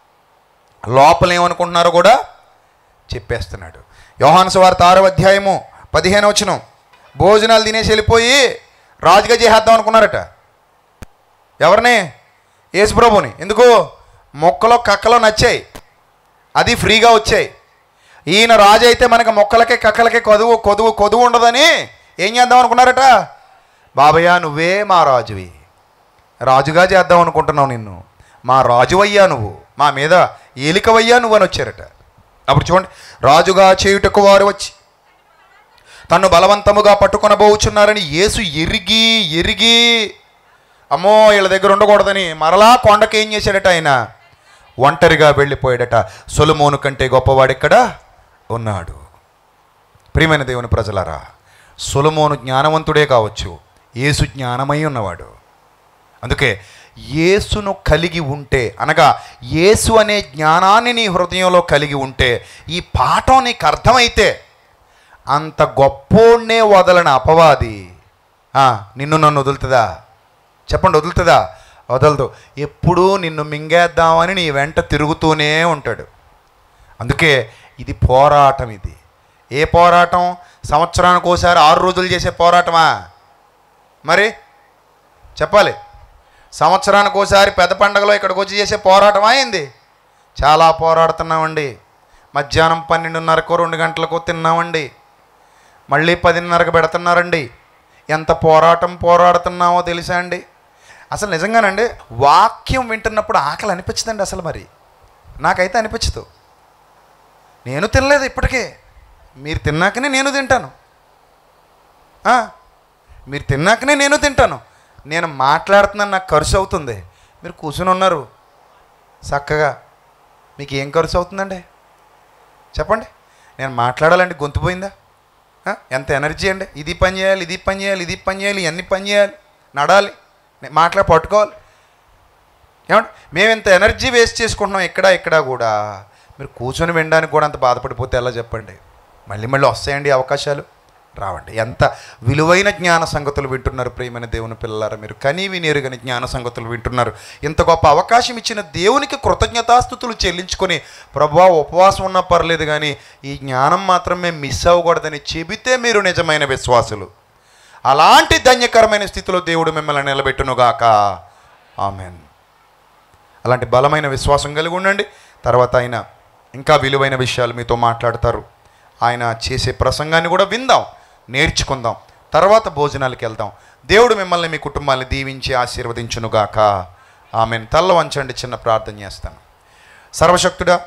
లోపల ఏమనుకుంటున్నారో కూడా చెప్పేస్తున్నాడు యోహాను సువార్త ఆరో అధ్యాయము పదిహేను వచనం భోజనాలు తినేసి వెళ్ళిపోయి రాజుగా చేసేద్దాం అనుకున్నారట ఎవరిని యేసుప్రభుని ఎందుకు మొక్కలో కక్కలో నచ్చాయి అది ఫ్రీగా వచ్చాయి ఈయన రాజు అయితే మనకి మొక్కలకే కక్కలకే కొదువు కొదువు కొదువు ఉండదని ఏం చేద్దాం అనుకున్నారట బాబయ్య నువ్వే మా రాజువి రాజుగా చేద్దాం అనుకుంటున్నావు నిన్ను మా రాజువయ్యా నువ్వు మా మీద ఏలికవయ్యా నువ్వు అని వచ్చారట అప్పుడు చూడండి రాజుగా చేయుటకు వారు వచ్చి తన్ను బలవంతముగా పట్టుకొనబోచున్నారని యేసు ఎరిగి ఎరిగి అమ్మో వీళ్ళ దగ్గర ఉండకూడదని మరలా కొండకి ఏం చేశాడట ఆయన ఒంటరిగా వెళ్ళిపోయాడట సొలుమోను కంటే గొప్పవాడెక్కడ ఉన్నాడు ప్రియమైన దేవుని ప్రజలారా సొలమోను జ్ఞానవంతుడే కావచ్చు యేసు జ్ఞానమై ఉన్నవాడు అందుకే యేసును కలిగి ఉంటే అనగా యేసు అనే జ్ఞానాన్ని నీ హృదయంలో కలిగి ఉంటే ఈ పాఠం నీకు అర్థమైతే అంత గొప్పోడ్నే వదలని అపవాది ఆ, నిన్ను నన్ను వదులుతుందా చెప్పండి వదులుతుందా వదలదు ఎప్పుడూ నిన్ను మింగేద్దామని నీ వెంట తిరుగుతూనే ఉంటాడు అందుకే ఇది పోరాటం ఇది ఏ పోరాటం సంవత్సరానికి ఒకసారి ఆరు రోజులు చేసే పోరాటమా మరి చెప్పాలి సంవత్సరానికి ఒకసారి పెద్ద పండగలో ఇక్కడికి వచ్చి చేసే పోరాటమా ఏంది చాలా పోరాడుతున్నామండి మధ్యాహ్నం పన్నెండున్నరకు రెండు గంటలకు తిన్నామండి మళ్ళీ పదిన్నరకు పెడుతున్నారండి ఎంత పోరాటం పోరాడుతున్నామో తెలుసా అండి అసలు నిజంగానండి వాక్యం వింటున్నప్పుడు ఆకలి అనిపించదండి అసలు మరి నాకైతే అనిపించదు నేను తినలేదు ఇప్పటికే మీరు తిన్నాకనే నేను తింటాను ఆ, మీరు తిన్నాకనే నేను తింటాను నేను మాట్లాడుతున్నాను నాకు ఖర్చు అవుతుంది మీరు కూర్చుని ఉన్నారు చక్కగా మీకు ఏం ఖర్చు అవుతుందండి చెప్పండి నేను మాట్లాడాలంటే గొంతు పోయిందా ఆ? ఎంత ఎనర్జీ అండి ఇది పని చేయాలి ఇది పని చేయాలి ఇది పని చేయాలి ఇవన్నీ పని చేయాలి నడాలి నే- మాట్లాడి పట్టుకోవాలి ఏమంటే మేము ఇంత ఎనర్జీ వేస్ట్ చేసుకుంటున్నాం ఇక్కడ ఇక్కడ కూడా మీరు కూర్చొని వినడానికి కూడా అంత బాధపడిపోతే ఎలా చెప్పండి మళ్ళీ మళ్ళీ వస్తాయండి అవకాశాలు రావండి ఎంత విలువైన జ్ఞాన సంగతులు వింటున్నారు ప్రియమైన దేవుని పిల్లలారా మీరు కనీ వినేరుగని జ్ఞాన సంగతులు వింటున్నారు ఇంత గొప్ప అవకాశం ఇచ్చిన దేవునికి కృతజ్ఞతాస్థుతులు చెల్లించుకొని ప్రభా ఉపవాసం ఉన్నా పర్లేదు కానీ ఈ జ్ఞానం మాత్రం మేము మిస్ అవ్వకూడదని చెబితే మీరు నిజమైన విశ్వాసులు అలాంటి ధన్యకరమైన స్థితిలో దేవుడు మిమ్మల్ని నిలబెట్టునుగాక ఆమెన్ అలాంటి బలమైన విశ్వాసం కలిగి ఉండండి తర్వాత ఆయన ఇంకా విలువైన విషయాలు మీతో మాట్లాడతారు ఆయన చేసే ప్రసంగాన్ని కూడా విందాం నేర్చుకుందాం తర్వాత భోజనాలకు వెళ్దాం దేవుడు మిమ్మల్ని మీ కుటుంబాన్ని దీవించి ఆశీర్వదించునుగాక ఆమెను తల్ల వంచండి చిన్న ప్రార్థన చేస్తాను సర్వశక్తుడా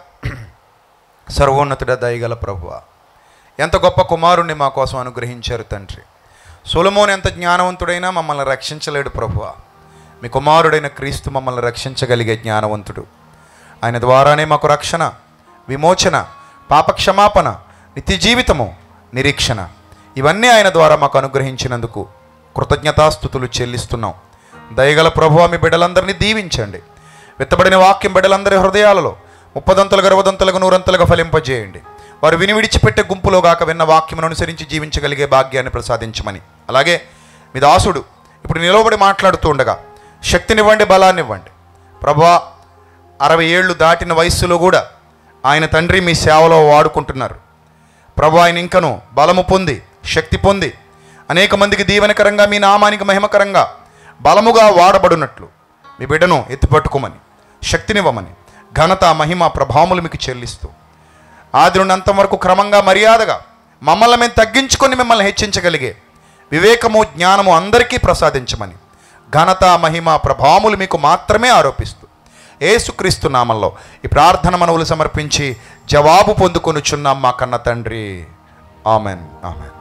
సర్వోన్నతుడ దయగల ప్రభువ ఎంత గొప్ప కుమారుణ్ణి మా కోసం అనుగ్రహించారు తండ్రి సొలమోన్ ఎంత జ్ఞానవంతుడైనా మమ్మల్ని రక్షించలేడు ప్రభువ మీ కుమారుడైన క్రీస్తు మమ్మల్ని రక్షించగలిగే జ్ఞానవంతుడు ఆయన ద్వారానే మాకు రక్షణ విమోచన పాపక్షమాపణ నిత్య జీవితము నిరీక్షణ ఇవన్నీ ఆయన ద్వారా మాకు అనుగ్రహించినందుకు కృతజ్ఞతాస్థుతులు చెల్లిస్తున్నాం దయగల ప్రభువ మీ బిడ్డలందరినీ దీవించండి విత్తబడిన వాక్యం బిడ్డలందరి హృదయాలలో ముప్పదంతలుగా అరవదంతలుగా నూరంతలుగా ఫలింపజేయండి వారు విని విడిచిపెట్టే గుంపులో గాక విన్న వాక్యమును అనుసరించి జీవించగలిగే భాగ్యాన్ని ప్రసాదించమని అలాగే మీ దాసుడు ఇప్పుడు నిలవబడి మాట్లాడుతూ ఉండగా శక్తినివ్వండి బలాన్నివ్వండి ప్రభా అరవై ఏళ్ళు దాటిన వయస్సులో కూడా ఆయన తండ్రి మీ సేవలో వాడుకుంటున్నారు ప్రభు ఆయన ఇంకను బలము పొంది శక్తి పొంది అనేక మందికి దీవెనకరంగా మీ నామానికి మహిమకరంగా బలముగా వాడబడినట్లు మీ బిడ్డను ఎత్తిపట్టుకోమని శక్తినివ్వమని ఘనత మహిమ ప్రభావములు మీకు చెల్లిస్తూ ఆది నుండి అంతం వరకు క్రమంగా మర్యాదగా మమ్మల్ని మేము తగ్గించుకొని మిమ్మల్ని హెచ్చించగలిగే వివేకము జ్ఞానము అందరికీ ప్రసాదించమని ఘనత మహిమ ప్రభావములు మీకు మాత్రమే ఆరోపిస్తూ ఏసుక్రీస్తు నామంలో ఈ ప్రార్థన మనవులు సమర్పించి జవాబు పొందుకొనుచున్నాం మా కన్న తండ్రి ఆమెన్ ఆమెన్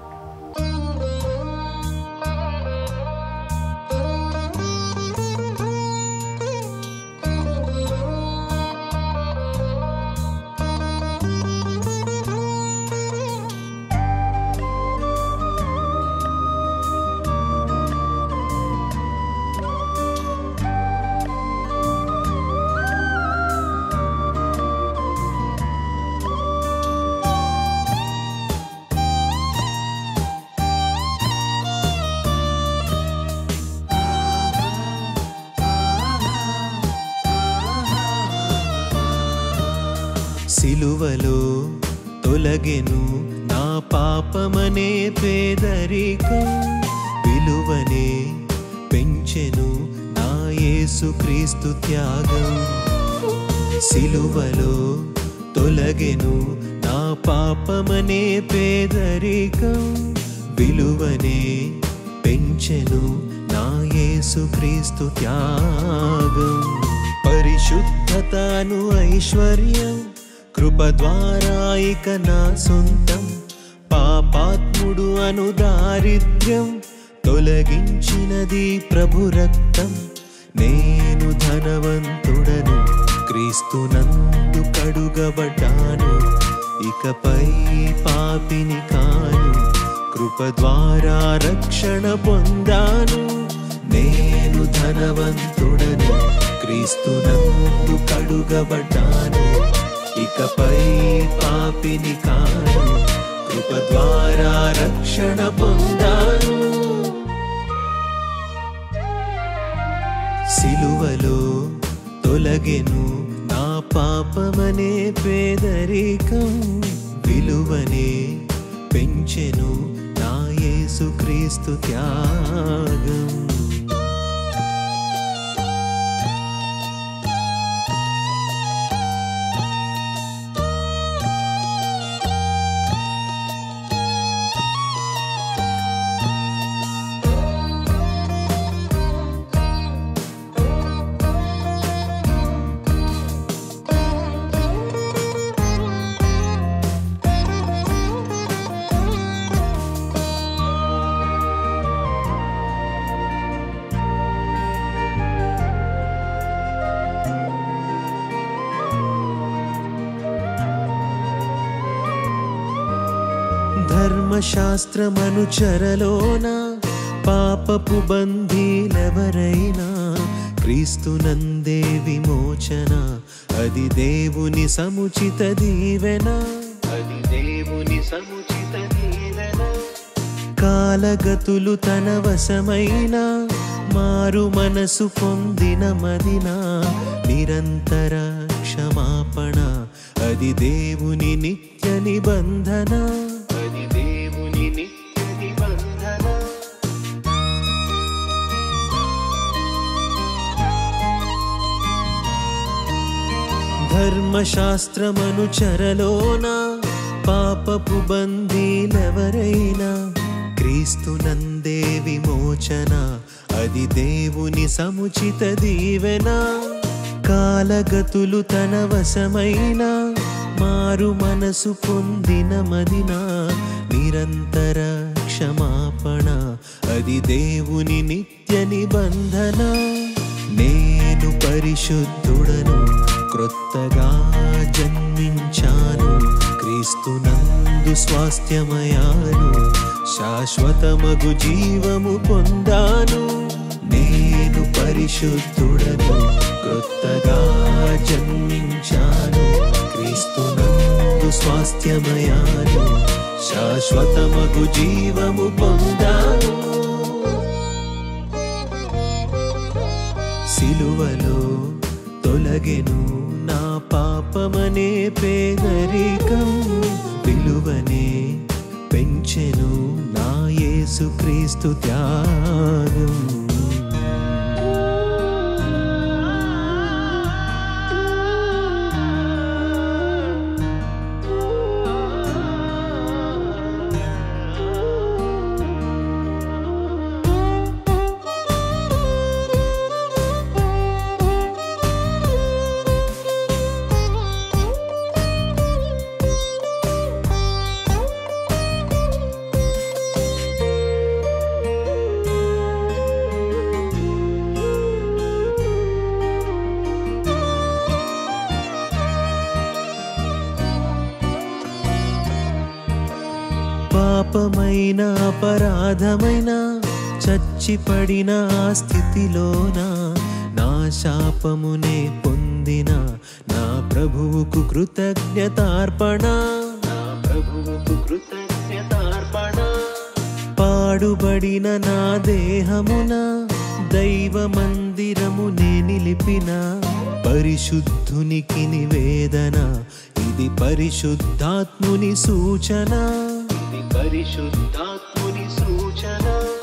సిలువలో తొలగెను నా పాపమనే పేదరికం విలువనే పెంచెను నా యేసుక్రీస్తు త్యాగం సిలువలో తొలగెను నా పాపమనే పేదరికం విలువనే పెంచెను నా నా యేసుక్రీస్తు త్యాగం పరిశుద్ధతను ఐశ్వర్యం కృప ద్వారా ఇక నా సొంతం పాపాత్ముడు అను దారిద్ర్యం తొలగించినది ప్రభు రక్తం నేను ధనవంతుడను క్రీస్తునందు కడుగబడ్డాను ఇకపై పాపిని కాను కృప ద్వారా రక్షణ పొందాను నేను ధనవంతుడను క్రీస్తునందు కడుగబడ్డాను ఇకపై పాపిని కాను కృప ద్వారా రక్షణ పొందాను సిలువలో తొలగెను నా పాపమనే పేదరికం విలువనే పెంచెను నా యేసుక్రీస్తు త్యాగం ధర్మశాస్త్రమనుచరలోన పాపపు బంధీలెవరైనా క్రీస్తునందే విమోచన అది దేవుని సముచిత దీవెన అది దేవుని సముచిత దీవెన కాలగతులు తన వశమైన మారు మనసు పొందిన మదిన నిరంతర క్షమాపణ అది దేవుని నిత్య నిబంధన అది దేవుని నిత్య నిబంధన ధర్మశాస్త్రమనుచరలోన పాపపు బందీలెవరైనా క్రీస్తునందే విమోచన అది దేవుని సముచిత దీవెన కాలగతులు తన వశమైన మారు మనసు పొందిన మదిన నిరంతర క్షమాపణ అది దేవుని నిత్య నిబంధన నేను పరిశుద్ధుడను క్రొత్తగా జన్మించాను క్రీస్తునందు స్వాస్థ్యమయాను శాశ్వతమగు జీవము పొందాను నేను పరిశుద్ధుడను క్రొత్తగా జన్మించాను క్రీస్తునందు స్వాస్థ్యమయాను శాశ్వతమగు జీవము పొందాను సిలువలో తొలగెను నా పాపమనే పేదరికం విలువనే పెంచెను నా యేసుక్రీస్తు త్యాగం పాపమైన అపరాధమైన చచ్చిపడిన ఆ స్థితిలోన నా శాపమునే పొందిన నా ప్రభువుకు కృతజ్ఞతార్పణ నా ప్రభువుకు కృతజ్ఞతార్పణ పాడుబడిన నా దేహమున దైవ మందిరమునే నిలిపిన పరిశుద్ధునికి నివేదన ఇది పరిశుద్ధాత్ముని సూచన ఇది పరిశుద్ధాత్ముని సూచన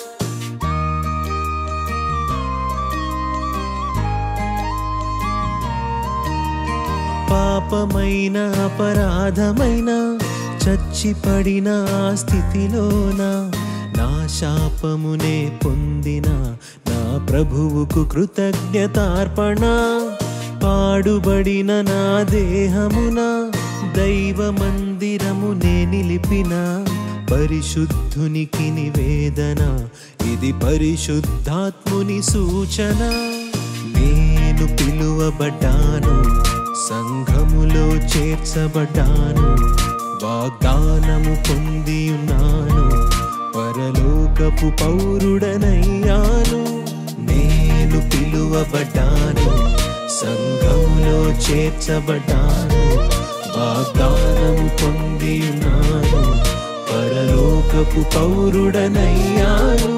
పాపమైన అపరాధమైన చచ్చిపడిన ఆ స్థితిలోన నా శాపమునే పొందిన నా ప్రభువుకు కృతజ్ఞతార్పణ పాడుబడిన నా దేహమున దైవ మందిరము నే నిలిపిన పరిశుద్ధునికి నివేదన ఇది పరిశుద్ధాత్ముని సూచన నేను పిలువబడ్డాను సంఘములో చేర్చబడ్డాను వాగ్దానము పొంది ఉన్నాను పరలోకపు పౌరుడనయ్యాను నేను పిలువబడ్డాను సంఘములో చేర్చబడ్డాను వాగ్దానము పొంది ఉన్నాను పరలోకపు పౌరుడనయ్యాను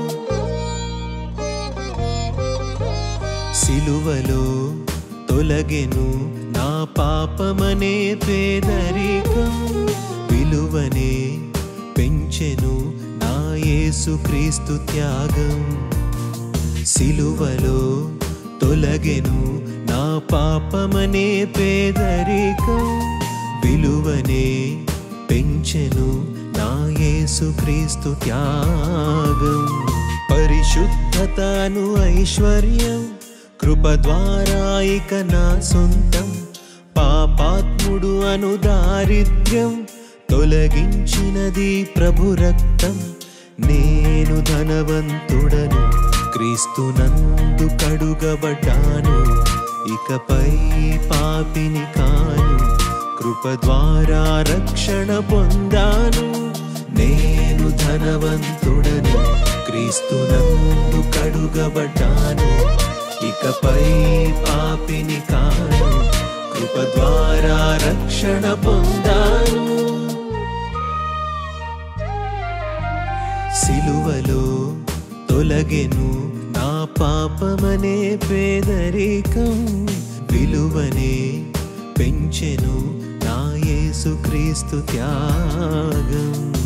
సిలువలో తొలగెను నా పాపమనే పేదరికం విలువనే పెంచెను నా యేసుక్రీస్తు త్యాగం సిలువలో తొలగెను నా పాపమనే పేదరికం విలువనే పెంచెను నా యేసుక్రీస్తు త్యాగం పరిశుద్ధతను ఐశ్వర్యం కృప ద్వారా ఇక నా సొంతం పాపాత్ముడు అను దారిద్ర్యం తొలగించినది ప్రభు రక్తం నేను ధనవంతుడను క్రీస్తునందు కడుగబడ్డాను ఇకపై పాపిని కాను కృప ద్వారా రక్షణ పొందాను నేను ధనవంతుడను క్రీస్తునందు కడుగబడ్డాను ఇకపై పాపిని కాను కృప ద్వారా రక్షణ పొందాను సిలువలో తొలగెను నా పాపమనే పేదరికం విలువనే పెంచెను నా యేసుక్రీస్తు త్యాగం